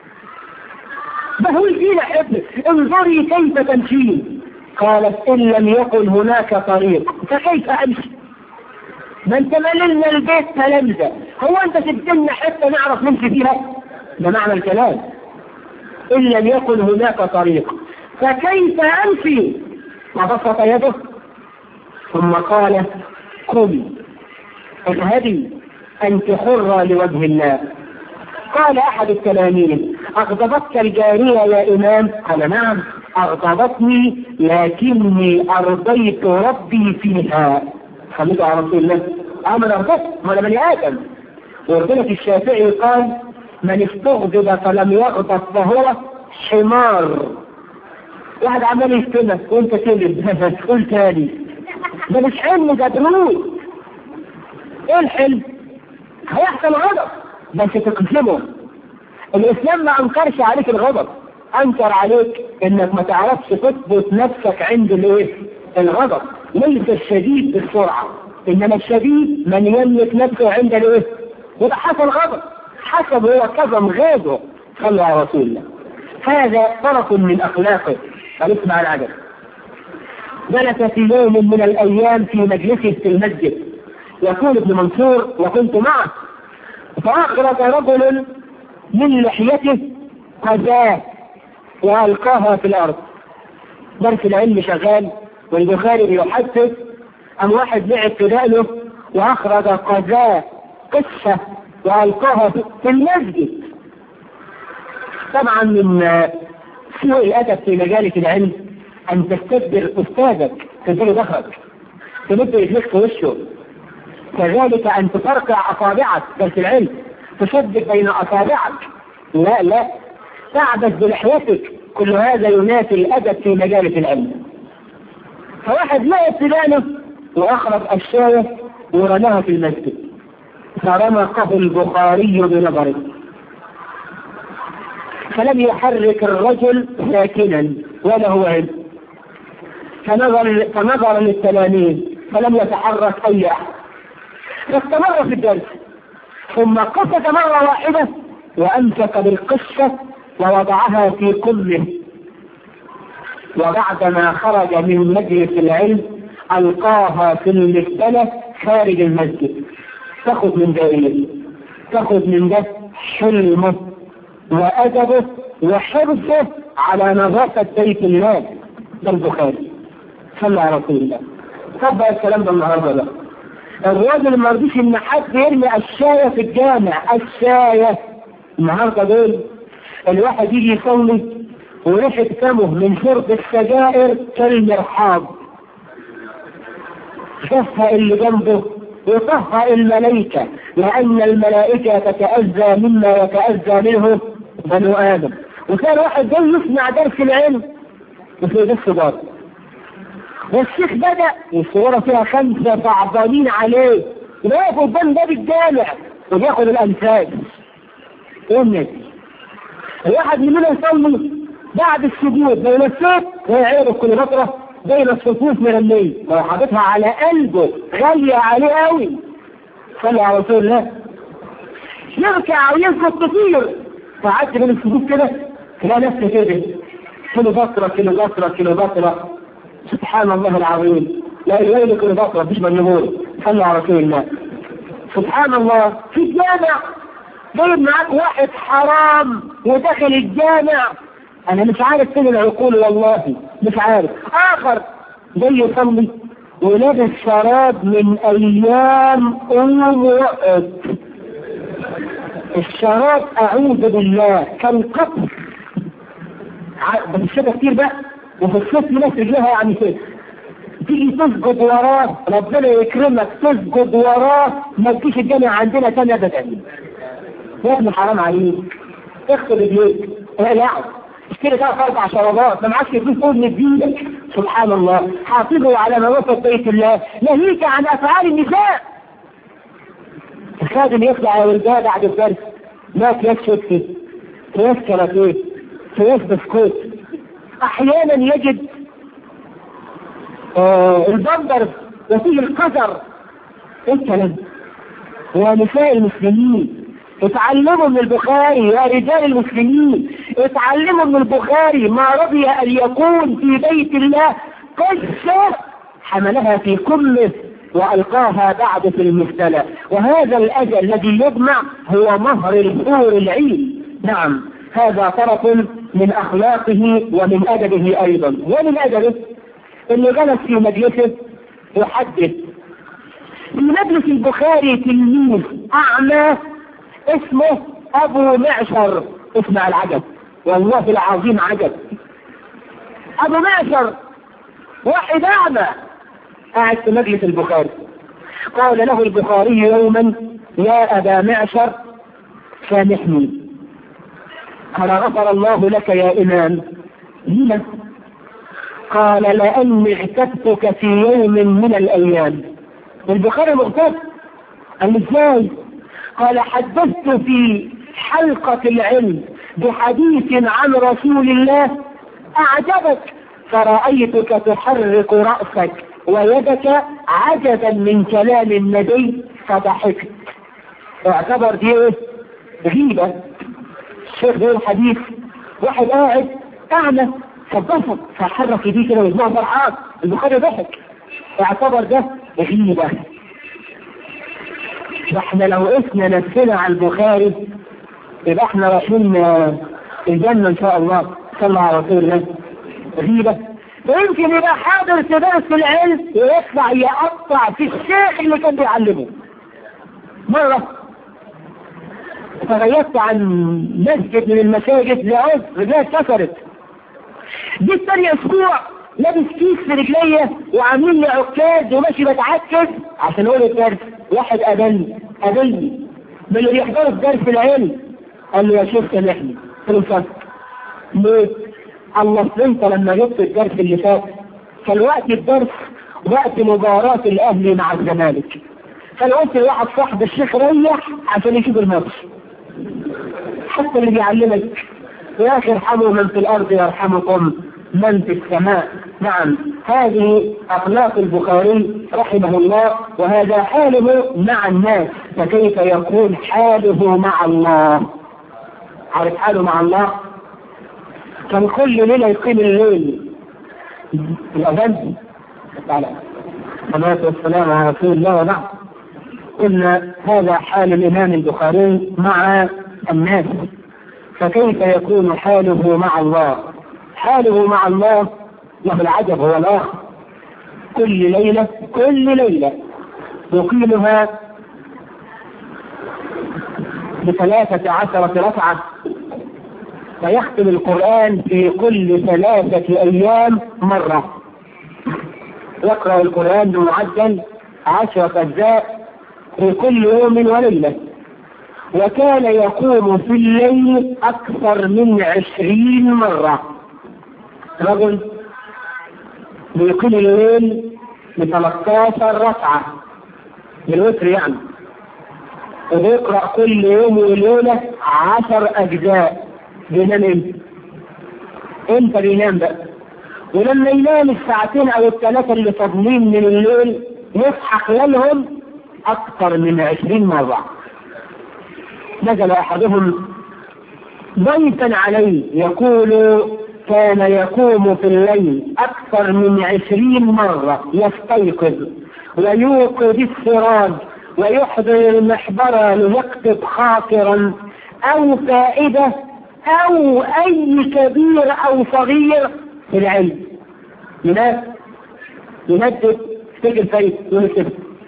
بهوي فينا ابنك انظري كيف تمشين قالت ان لم يكن هناك طريق فكيف امشي ما انت مللنا البيت تلامذه هو انت سبتنا حتى نعرف نمشي فيها ده معنى الكلام ان لم يكن هناك طريق فكيف امشي فبسط يده ثم قال قم اذهبي انت حرة لوجه الله قال احد التلاميذ اغضبتك الجارية يا امام قال نعم اغضبتني لكني ارضيت ربي فيها خليته على رسول الله امر ارضت ما انا بني ادم وربنا الشافعي قال من استغضب فلم يغضب فهو حمار واحد عمال يشتمك وانت تلد تقول تاني ده مش حلم ده دروس ايه الحلم؟ هيحصل غضب بس تقسمه الاسلام ما انكرش عليك الغضب انكر عليك انك ما تعرفش تثبت نفسك عند الايه؟ الغضب ليس الشديد بالسرعه انما الشديد من يملك نفسه عند الايه؟ وده حصل غضب حسب هو كظم غيظه صلى على رسول الله هذا طرف من اخلاقه فنسمع العجب جلس في يوم من الايام في مجلسه في المسجد يقول ابن منصور وكنت معه فاخرج رجل من لحيته قذاه والقاها في الارض درس العلم شغال والبخاري بيحدث ام واحد لعب في دقنه واخرج قذاه قصه والقاها في المسجد طبعا من سوء الادب في مجالس العلم ان تستدبر استاذك تديله ظهرك تمد رجليك في وشه كذلك ان تفرقع اصابعك درس العلم تشدد بين اصابعك لا لا تعبث بلحيتك كل هذا ينافي الادب في مجالس العلم فواحد لقى سنانه واخرج الشايه ورماها في المسجد فرمقه البخاري بنظره فلم يحرك الرجل ساكنا ولا هو علم فنظر فنظر للتلاميذ فلم يتحرك اي احد فاستمر في الدرس ثم قصد مرة واحدة وأمسك بالقشة ووضعها في كله وبعدما خرج من مجلس العلم ألقاها في المسألة خارج المسجد تاخذ من ده ايه؟ تاخذ من ده حلمه وأدبه وحرصه على نظافة بيت الله ده البخاري صلى على رسول الله طبق الكلام ده النهارده بقى الراجل ما رضيش ان حد يرمي الشاية في الجامع الشاية النهارده دول الواحد يجي يصلي وريحة فمه من شرب السجائر كالمرحاض شفها اللي جنبه وطهى الملائكة لأن الملائكة تتأذى مما يتأذى منه بنو آدم وكان واحد جاي يسمع درس العلم وفي درس بار والشيخ بدأ والصورة فيها خمسة صعبانين عليه واقف قدام باب الجامع وبياخد الأنفاس ايه الناس الواحد مننا يصلي بعد السجود لو نسيت ويعير كليوباترا بين الصفوف من الليل لو حاططها على قلبه غالية عليه قوي صلى على رسول الله يركع ويسجد كتير فقعدت بين السجود كده تلاقي نفسي كده كليوباترا كليوباترا كليوباترا سبحان الله العظيم لا اله الا كليوباترا مفيش من يقول صلى على رسول الله سبحان الله في الجامع جايب معاك واحد حرام وداخل الجامع انا مش عارف فين العقول والله مش عارف اخر جاي يصلي ولابس شراب من ايام ام وقت الشراب اعوذ بالله كان قطر بس كده كتير بقى وفي الصيف ناس رجلها يعني كده تيجي تسجد وراه ربنا يكرمك تسجد وراه ما تجيش الجامع عندنا تاني ابدا يا ابني حرام عليك اغسل رجليك اقلعه اشتري ثلاث اربع شرابات ما معكش فلوس فوق من ايدك سبحان الله حافظوا على مواقف بيت الله ناهيك عن افعال النساء الخادم يطلع يا ولدها بعد الدرس ما اكياس شوتي اكياس كراتيه اكياس بسكوت احيانا يجد آه البندر وفيه القذر ايه الكلام ونساء المسلمين اتعلموا من البخاري يا رجال المسلمين اتعلموا من البخاري ما رضي ان يكون في بيت الله قصة حملها في كله والقاها بعد في المختلة وهذا الاجل الذي يجمع هو مهر الحور العين نعم هذا طرف من اخلاقه ومن ادبه ايضا ومن ادبه انه جلس في مجلسه يحدث في مجلس البخاري تلميذ اعمى اسمه ابو معشر اسمع العجب والله العظيم عجب ابو معشر واحد اعمى قاعد في مجلس البخاري قال له البخاري يوما يا ابا معشر سامحني قال غفر الله لك يا امام لما قال لاني اعتدتك في يوم من الايام البخاري مغتاب قال ازاي قال حدثت في حلقة العلم بحديث عن رسول الله أعجبك فرأيتك تحرك رأسك ويدك عجبا من كلام النبي فضحكت اعتبر دي ايه غيبة الشيخ بيقول حديث واحد قاعد اعمى فضحك فحرك ايديه كده ويسمعه فرحان البخاري ضحك اعتبر ده غيبة احنا لو قسنا نفسنا على البخاري يبقى احنا رايحين الجنة ان شاء الله صلى على رسول الله غيبة ويمكن يبقى حاضر في درس العلم ويطلع يقطع في الشيخ اللي كان بيعلمه مرة تغيرت عن مسجد من المساجد لعذر رجلي اتكسرت جيت تاني اسبوع لابس كيس في رجليا وعاملين لي عكاز وماشي بتعكز عشان اقول الدرس واحد قابلني قابلني من اللي بيحضروا في درس العلم قال له يا شيخ سامحني قلت له ليه؟ الله انت لما جبت الدرس اللي فات كان وقت الدرس وقت مباراة الاهلي مع الزمالك فانا قلت لواحد صاحب الشيخ ريح عشان يشوف الماتش حتى اللي بيعلمك يا اخي ارحموا من في الارض يرحمكم من في السماء نعم هذه اخلاق البخاري رحمه الله وهذا حاله مع الناس فكيف يكون حاله مع الله عارف حاله مع الله كان كل ليله يقيم الليل الاذان تعالى الصلاه والسلام على رسول الله وبعد قلنا هذا حال الامام البخاري مع الناس فكيف يكون حاله مع الله حاله مع الله له العجب هو الآخر كل ليلة كل ليلة يقيمها بثلاثة عشرة ركعة ويختم القرآن في كل ثلاثة أيام مرة يقرأ القرآن بمعدل عشرة أجزاء في كل يوم وليلة وكان يقوم في الليل أكثر من عشرين مرة رجل بيقيم الليل ب 13 ركعة بالوتر يعني وبيقرأ كل يوم وليلة عشر أجزاء بينام امتى؟ امتى بينام بقى؟ ولما ينام الساعتين أو الثلاثة اللي فاضلين من الليل يصحى خلالهم أكثر من عشرين مرة نزل أحدهم ضيفا عليه يقول كان يقوم في الليل أكثر من عشرين مرة يستيقظ ويوقظ السراج ويحضر المحبرة ليكتب خاطرا أو فائدة أو أي كبير أو صغير في العلم ينام ينجد يفتكر فايد ويكتب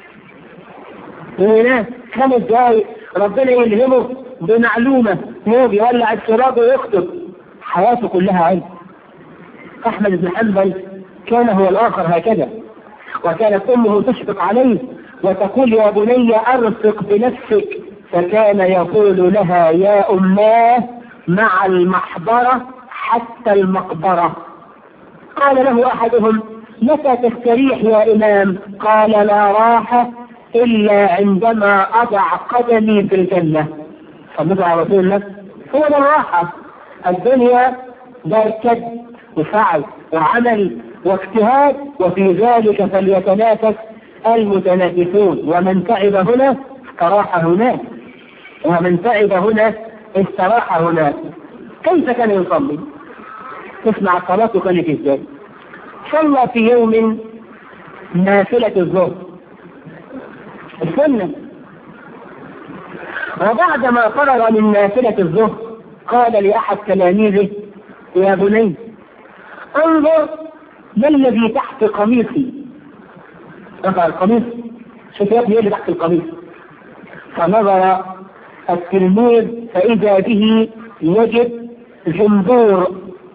وينام خمس دقايق ربنا يلهمه بمعلومة هو بيولع السراج ويكتب حياته كلها علم أحمد بن حنبل كان هو الآخر هكذا وكانت أمه تشفق عليه وتقول يا بني أرفق بنفسك فكان يقول لها يا أماه مع المحبرة حتى المقبرة قال له أحدهم متى تستريح يا إمام قال لا راحة إلا عندما أضع قدمي في الجنة صلى على رسول الله هو ده الراحة الدنيا دار كد وفعل وعمل واجتهاد وفي ذلك فليتنافس المتنافسون ومن تعب هنا استراح هناك ومن تعب هنا استراح هناك كيف كان يصلي؟ تسمع الصلاة كانت ازاي؟ صلى في يوم نافلة الظهر السنة وبعدما فرغ من نافلة الظهر قال لأحد تلاميذه يا بني انظر ما الذي تحت قميصي رفع القميص شوف يا ابني اللي تحت القميص فنظر التلميذ فإذا به يجد جندور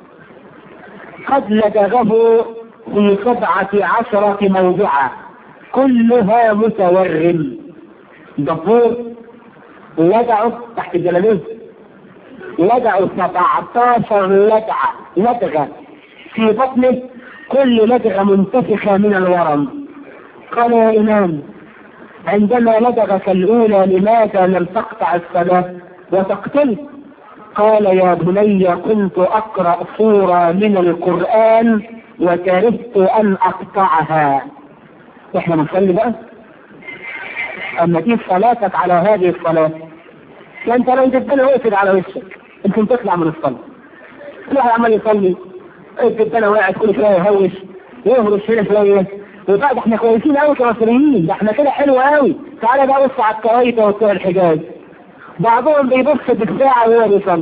قد لدغه في سبعة عشرة موضعا كلها متورم دبور لدعه تحت الجلالين لدعه 17 لدعة لدغة في بطنه كل لدغة منتفخة من الورم قال يا إمام عندما لدغك الأولى لماذا لم تقطع الصلاة وتقتل قال يا بني كنت أقرأ سورة من القرآن وكرهت أن أقطعها إحنا بنصلي بقى أما تيجي صلاتك على هذه الصلاة فأنت لو جبنا وقفت على وشك أنت تطلع من الصلاة كل واحد عمال يصلي الجبانة واقع كل شوية يهوش يهرش هنا شوية وبقى ده احنا كويسين قوي كمصريين ده احنا كده حلو قوي تعالى بقى بص على الكويت وبتوع الحجاز بعضهم بيبص بالساعة وهو بيصلي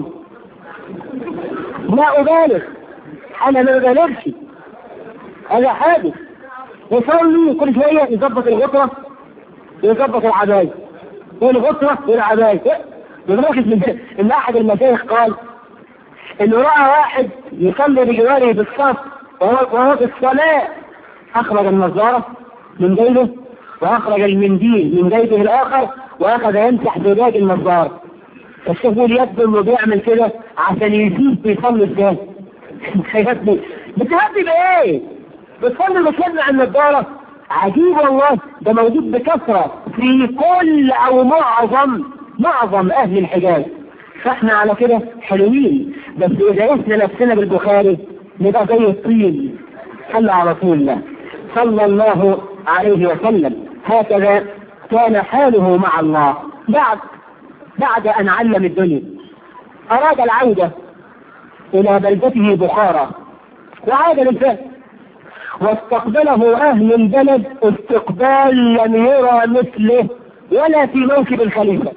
لا أبالغ أنا ما ببالغش هذا حادث يصلي كل شوية يظبط الغطرة يظبط العباية والغطرة والعباية لدرجة من إن أحد المشايخ قال إنه رأى واحد يصلي بجواره بالصف وهو في الصلاة أخرج النظارة من جيبه وأخرج المنديل من جيبه الآخر وأخذ يمسح زجاج النظارة فالشيخ بيقول يبدو إنه بيعمل كده عشان يزيد بيصلي إزاي؟ تخيلتني بتهدي بإيه؟ بتصلي بتلمع النظارة عجيب والله ده موجود بكثرة في كل أو معظم معظم أهل الحجاز فاحنا على كده حلوين بس إذا قسنا نفسنا بالبخاري نبقى زي الطين صلى على رسول الله صلى الله عليه وسلم هكذا كان حاله مع الله بعد بعد أن علم الدنيا أراد العودة إلى بلدته بخارى وعاد للفهم واستقبله أهل البلد استقبال لم يرى مثله ولا في موكب الخليفة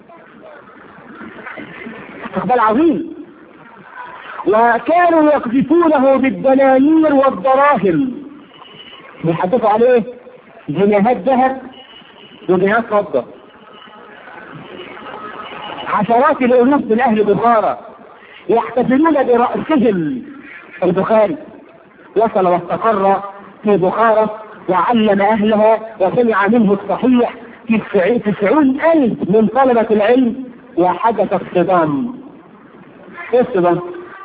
استقبال عظيم وكانوا يقذفونه بالدنانير والدراهم بيحدثوا عليه جنيهات ذهب وجنيهات فضة عشرات الألوف من أهل بخارى يحتفلون برأسهم البخاري وصل واستقر في بخارى وعلم أهلها وسمع منه الصحيح تسعون ألف من طلبة العلم وحدث الصدام ايه الصدام؟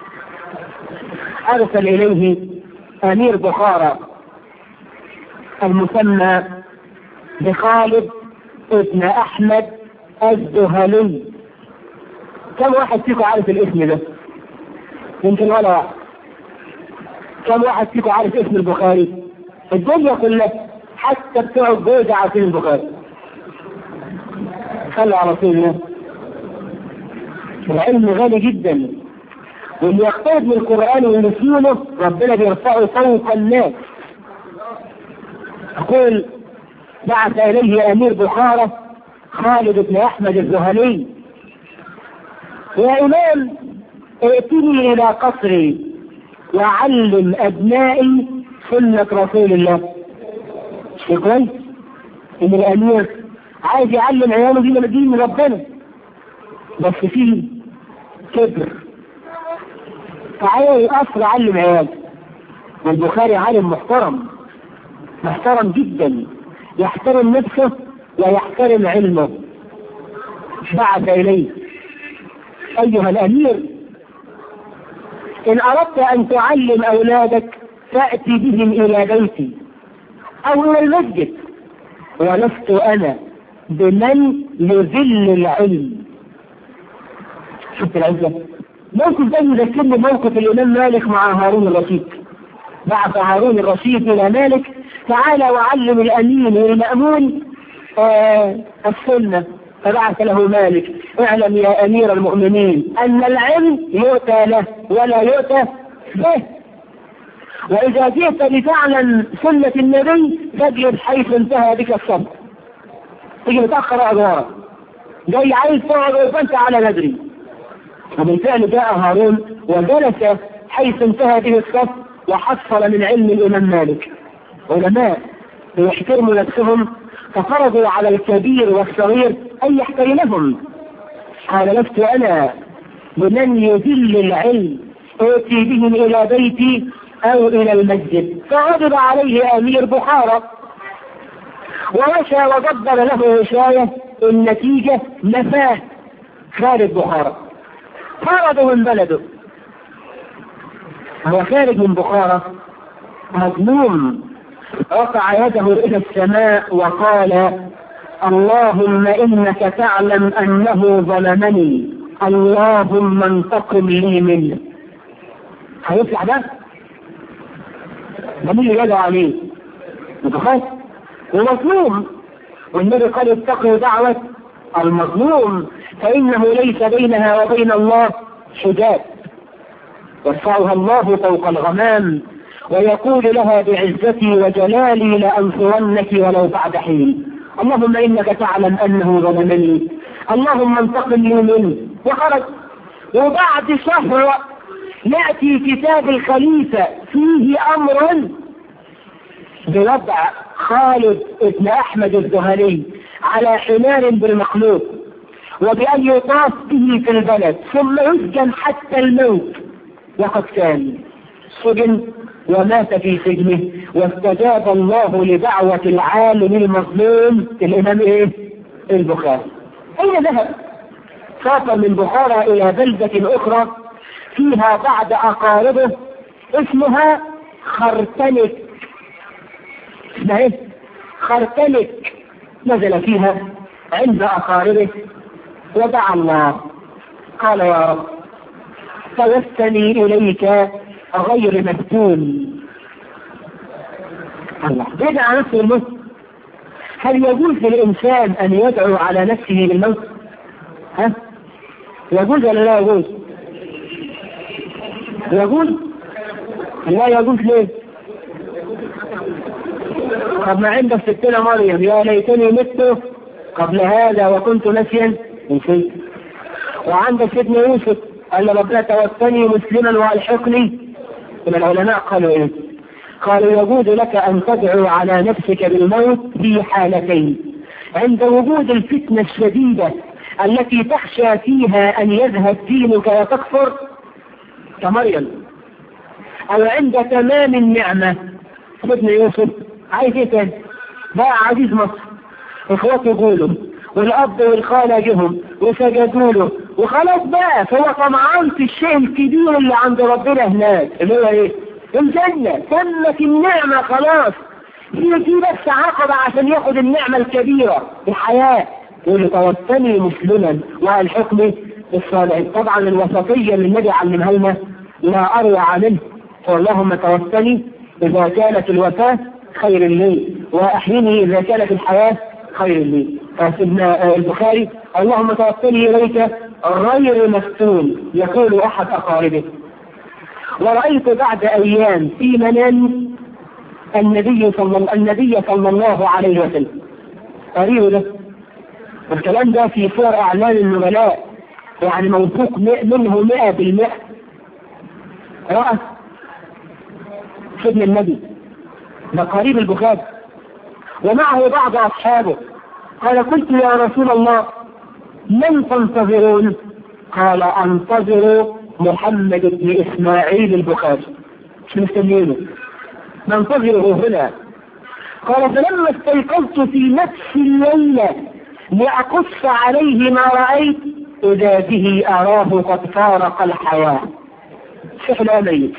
أرسل إليه أمير بخارى المسمى بخالد ابن أحمد الزهلي كم واحد فيكم عارف الاسم ده؟ يمكن ولا واحد كم واحد فيكم عارف اسم البخاري؟ الدنيا كلها حتى بتوع الجوزة عارفين البخاري خلوا على طول الله العلم غالي جدا واللي يقترب من القرآن وينسيونه ربنا بيرفعه فوق الناس يقول بعث إليه أمير بخارى خالد بن أحمد الزهلي يا إمام ائتني إلى قصري وعلم أبنائي سنة رسول الله شيء كويس إن الأمير عايز يعلم عياله دين دين من ربنا بس فيه كبر فعايز أصل علم عياله والبخاري عالم محترم محترم جدا يحترم نفسه ويحترم علمه بعث إليه أيها الأمير إن أردت أن تعلم أولادك تأتي بهم إلى بيتي أو إلى المسجد ولست أنا بمن يذل العلم شفت العزة موقف ده يذكرني موقف الإمام مالك مع هارون الرشيد بعث هارون الرشيد إلى مالك تعالى وعلم الأمين والمأمون آه السنة فبعث له مالك اعلم يا أمير المؤمنين أن العلم يؤتى له ولا يؤتى به وإذا جئت لتعلم سنة النبي تجلب حيث انتهى بك الصبر تيجي متأخر أدوارك جاي عايز تقعد فأنت على بدري وبالفعل جاء هارون وجلس حيث انتهى به الصف وحصل من علم الإمام مالك علماء يحترموا نفسهم ففرضوا على الكبير والصغير أن يحترمهم قال لست أنا بمن يذل العلم ائتي بهم إلى بيتي أو إلى المسجد فغضب عليه أمير بخارى ومشى وقدر له وشاية النتيجة نفاه خارج بخارى طرده من بلده هو خارج من بخارى مظلوم رفع يده إلى السماء وقال اللهم إنك تعلم أنه ظلمني اللهم انتقم لي منه هيطلع ده ده مين اللي يدعو عليه متخيل ومظلوم والنبي قال اتقوا دعوة المظلوم فإنه ليس بينها وبين الله حجاب يرفعها الله فوق الغمام ويقول لها بعزتي وجلالي لأنصرنك ولو بعد حين اللهم إنك تعلم أنه ظلمني اللهم انتقم لي منه وخرج وبعد شهر يأتي كتاب الخليفة فيه أمر بوضع خالد بن أحمد الزهري على حمار بالمخلوق وبأن يطاف به في البلد ثم يسجن حتى الموت وقد كان سجن ومات في سجنه واستجاب الله لدعوة العالم المظلوم الإمام إيه؟ البخاري أين ذهب؟ سافر من بخارى إلى بلدة أخرى فيها بعض أقاربه اسمها خرتلك اسمها ايه؟ خرتلك نزل فيها عند أقاربه ودعا الله قال يا رب توسني إليك غير مفتون الله يدعى نفسه الموت هل يجوز للإنسان أن يدعو على نفسه بالموت؟ ها؟ يجوز ولا لا يجوز؟ يجوز؟ لا يجوز ليه؟ طب ما عندك ستنا مريم يا ليتني مت قبل هذا وكنت نسيا نسيت وعندك سيدنا يوسف قال ربنا توفني مسلما والحقني من العلماء قالوا ايه؟ قالوا يجوز لك ان تدعو على نفسك بالموت في حالتين عند وجود الفتنة الشديدة التي تخشى فيها ان يذهب دينك وتكفر كمريم او عند تمام النعمة ابن يوسف عايز ايه تاني بقى عزيز مصر اخواته يقولوا والاب والخالة جهم وسجدوا له وخلاص بقى فهو طمعان في الشيء الكبير اللي عند ربنا هناك اللي هو ايه الجنة تمت النعمة خلاص هي دي بس عقبة عشان ياخد النعمة الكبيرة الحياة يقول توفني مسلما والحكم بالصالحين طبعا الوسطيه اللي النبي علمها لنا لا اروع منه اللهم توفني اذا كانت الوفاه خير لي واحيني اذا كانت الحياه خير لي سيدنا البخاري اللهم توفني اليك غير مفتون يقول احد اقاربه ورأيت بعد أيام في منام النبي صلى النبي صلى الله عليه وسلم قريب ده الكلام ده في سور أعلام النبلاء يعني موثوق منه مئة بالمئة رأى سيدنا النبي ده قريب البخاري ومعه بعض أصحابه قال قلت يا رسول الله من تنتظرون قال انتظروا محمد بن اسماعيل البخاري مش مستنيينه ننتظره هنا قال فلما استيقظت في نفس الليلة لأقص عليه ما رأيت إذا به أراه قد فارق الحياة سحل ميت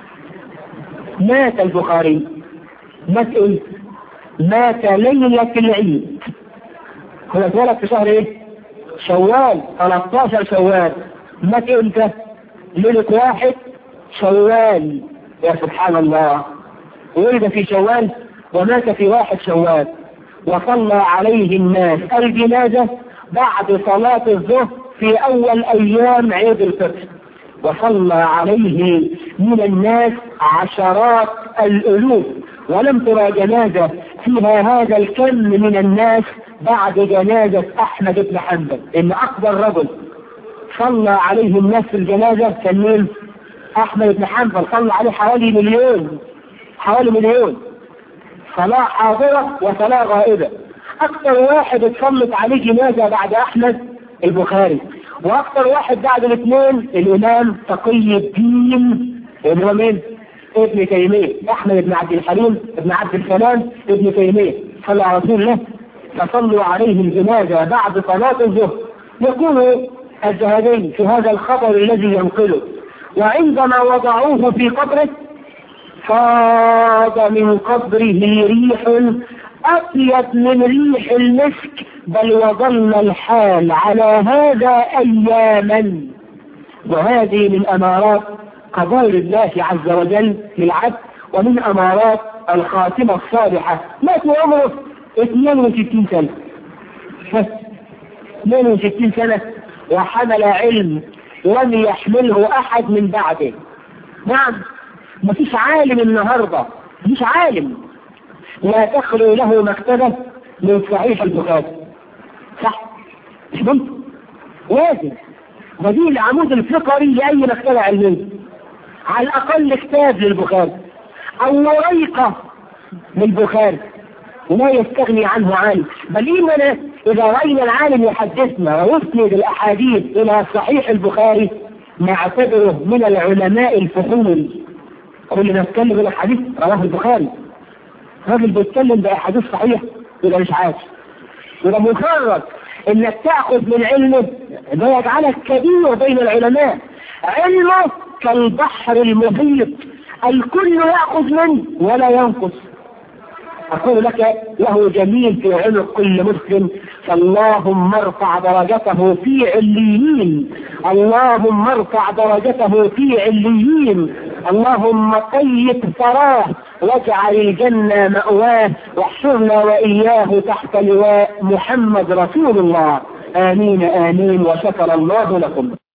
مات البخاري مات ايه؟ مات ليلة العيد هو اتولد في شهر ايه؟ شوال 13 شوال مات امتى؟ ليلة واحد شوال يا سبحان الله ولد في شوال ومات في واحد شوال وصلى عليه الناس الجنازة بعد صلاة الظهر في أول أيام عيد الفطر وصلى عليه من الناس عشرات الألوف ولم ترى جنازة فيها هذا الكم من الناس بعد جنازة أحمد بن حنبل إن أكبر رجل صلى عليه الناس في الجنازة كان مين؟ أحمد بن حنبل صلى عليه حوالي مليون حوالي مليون صلاة حاضرة وصلاة غائبة أكثر واحد اتصلت عليه جنازة بعد أحمد البخاري وأكثر واحد بعد الاثنين الإمام تقي الدين اللي هو مين؟ ابن تيمية أحمد بن عبد الحليم بن عبد السلام ابن تيمية صلى على رسول الله فصلوا عليه الجنازة بعد صلاة الظهر يقول الذهبين في هذا الخبر الذي ينقله وعندما وضعوه في قبره فاض من قبره ريح أطيب من ريح المسك بل وظل الحال على هذا أياما وهذه من أمارات قضاء الله عز وجل للعبد ومن أمارات الخاتمة الصالحة مات عمره 62 سنة 62 سنة وحمل علم لم يحمله أحد من بعده نعم مفيش عالم النهاردة مفيش عالم لا تخلو له مكتبة من صحيح البخاري صح مش ممكن لازم ودي العمود الفقري لأي مكتبة علمية على الأقل كتاب للبخاري أو وريقة للبخاري ولا يستغني عنه عالم بل إننا إذا رأينا العالم يحدثنا ويسند الأحاديث إلى صحيح البخاري نعتبره من العلماء الفحول كل ما يتكلم الحديث رواه البخاري راجل بيتكلم بأحاديث صحيح يبقى مش عارف يبقى مجرد انك تاخذ من علمه ده يجعلك كبير بين العلماء علمه كالبحر المحيط الكل ياخذ منه ولا ينقص أقول لك له جميل في عنق كل مسلم فاللهم ارفع درجته في عليين اللهم ارفع درجته في عليين اللهم طيب ثراه واجعل الجنة مأواه واحشرنا وإياه تحت لواء محمد رسول الله آمين آمين وشكر الله لكم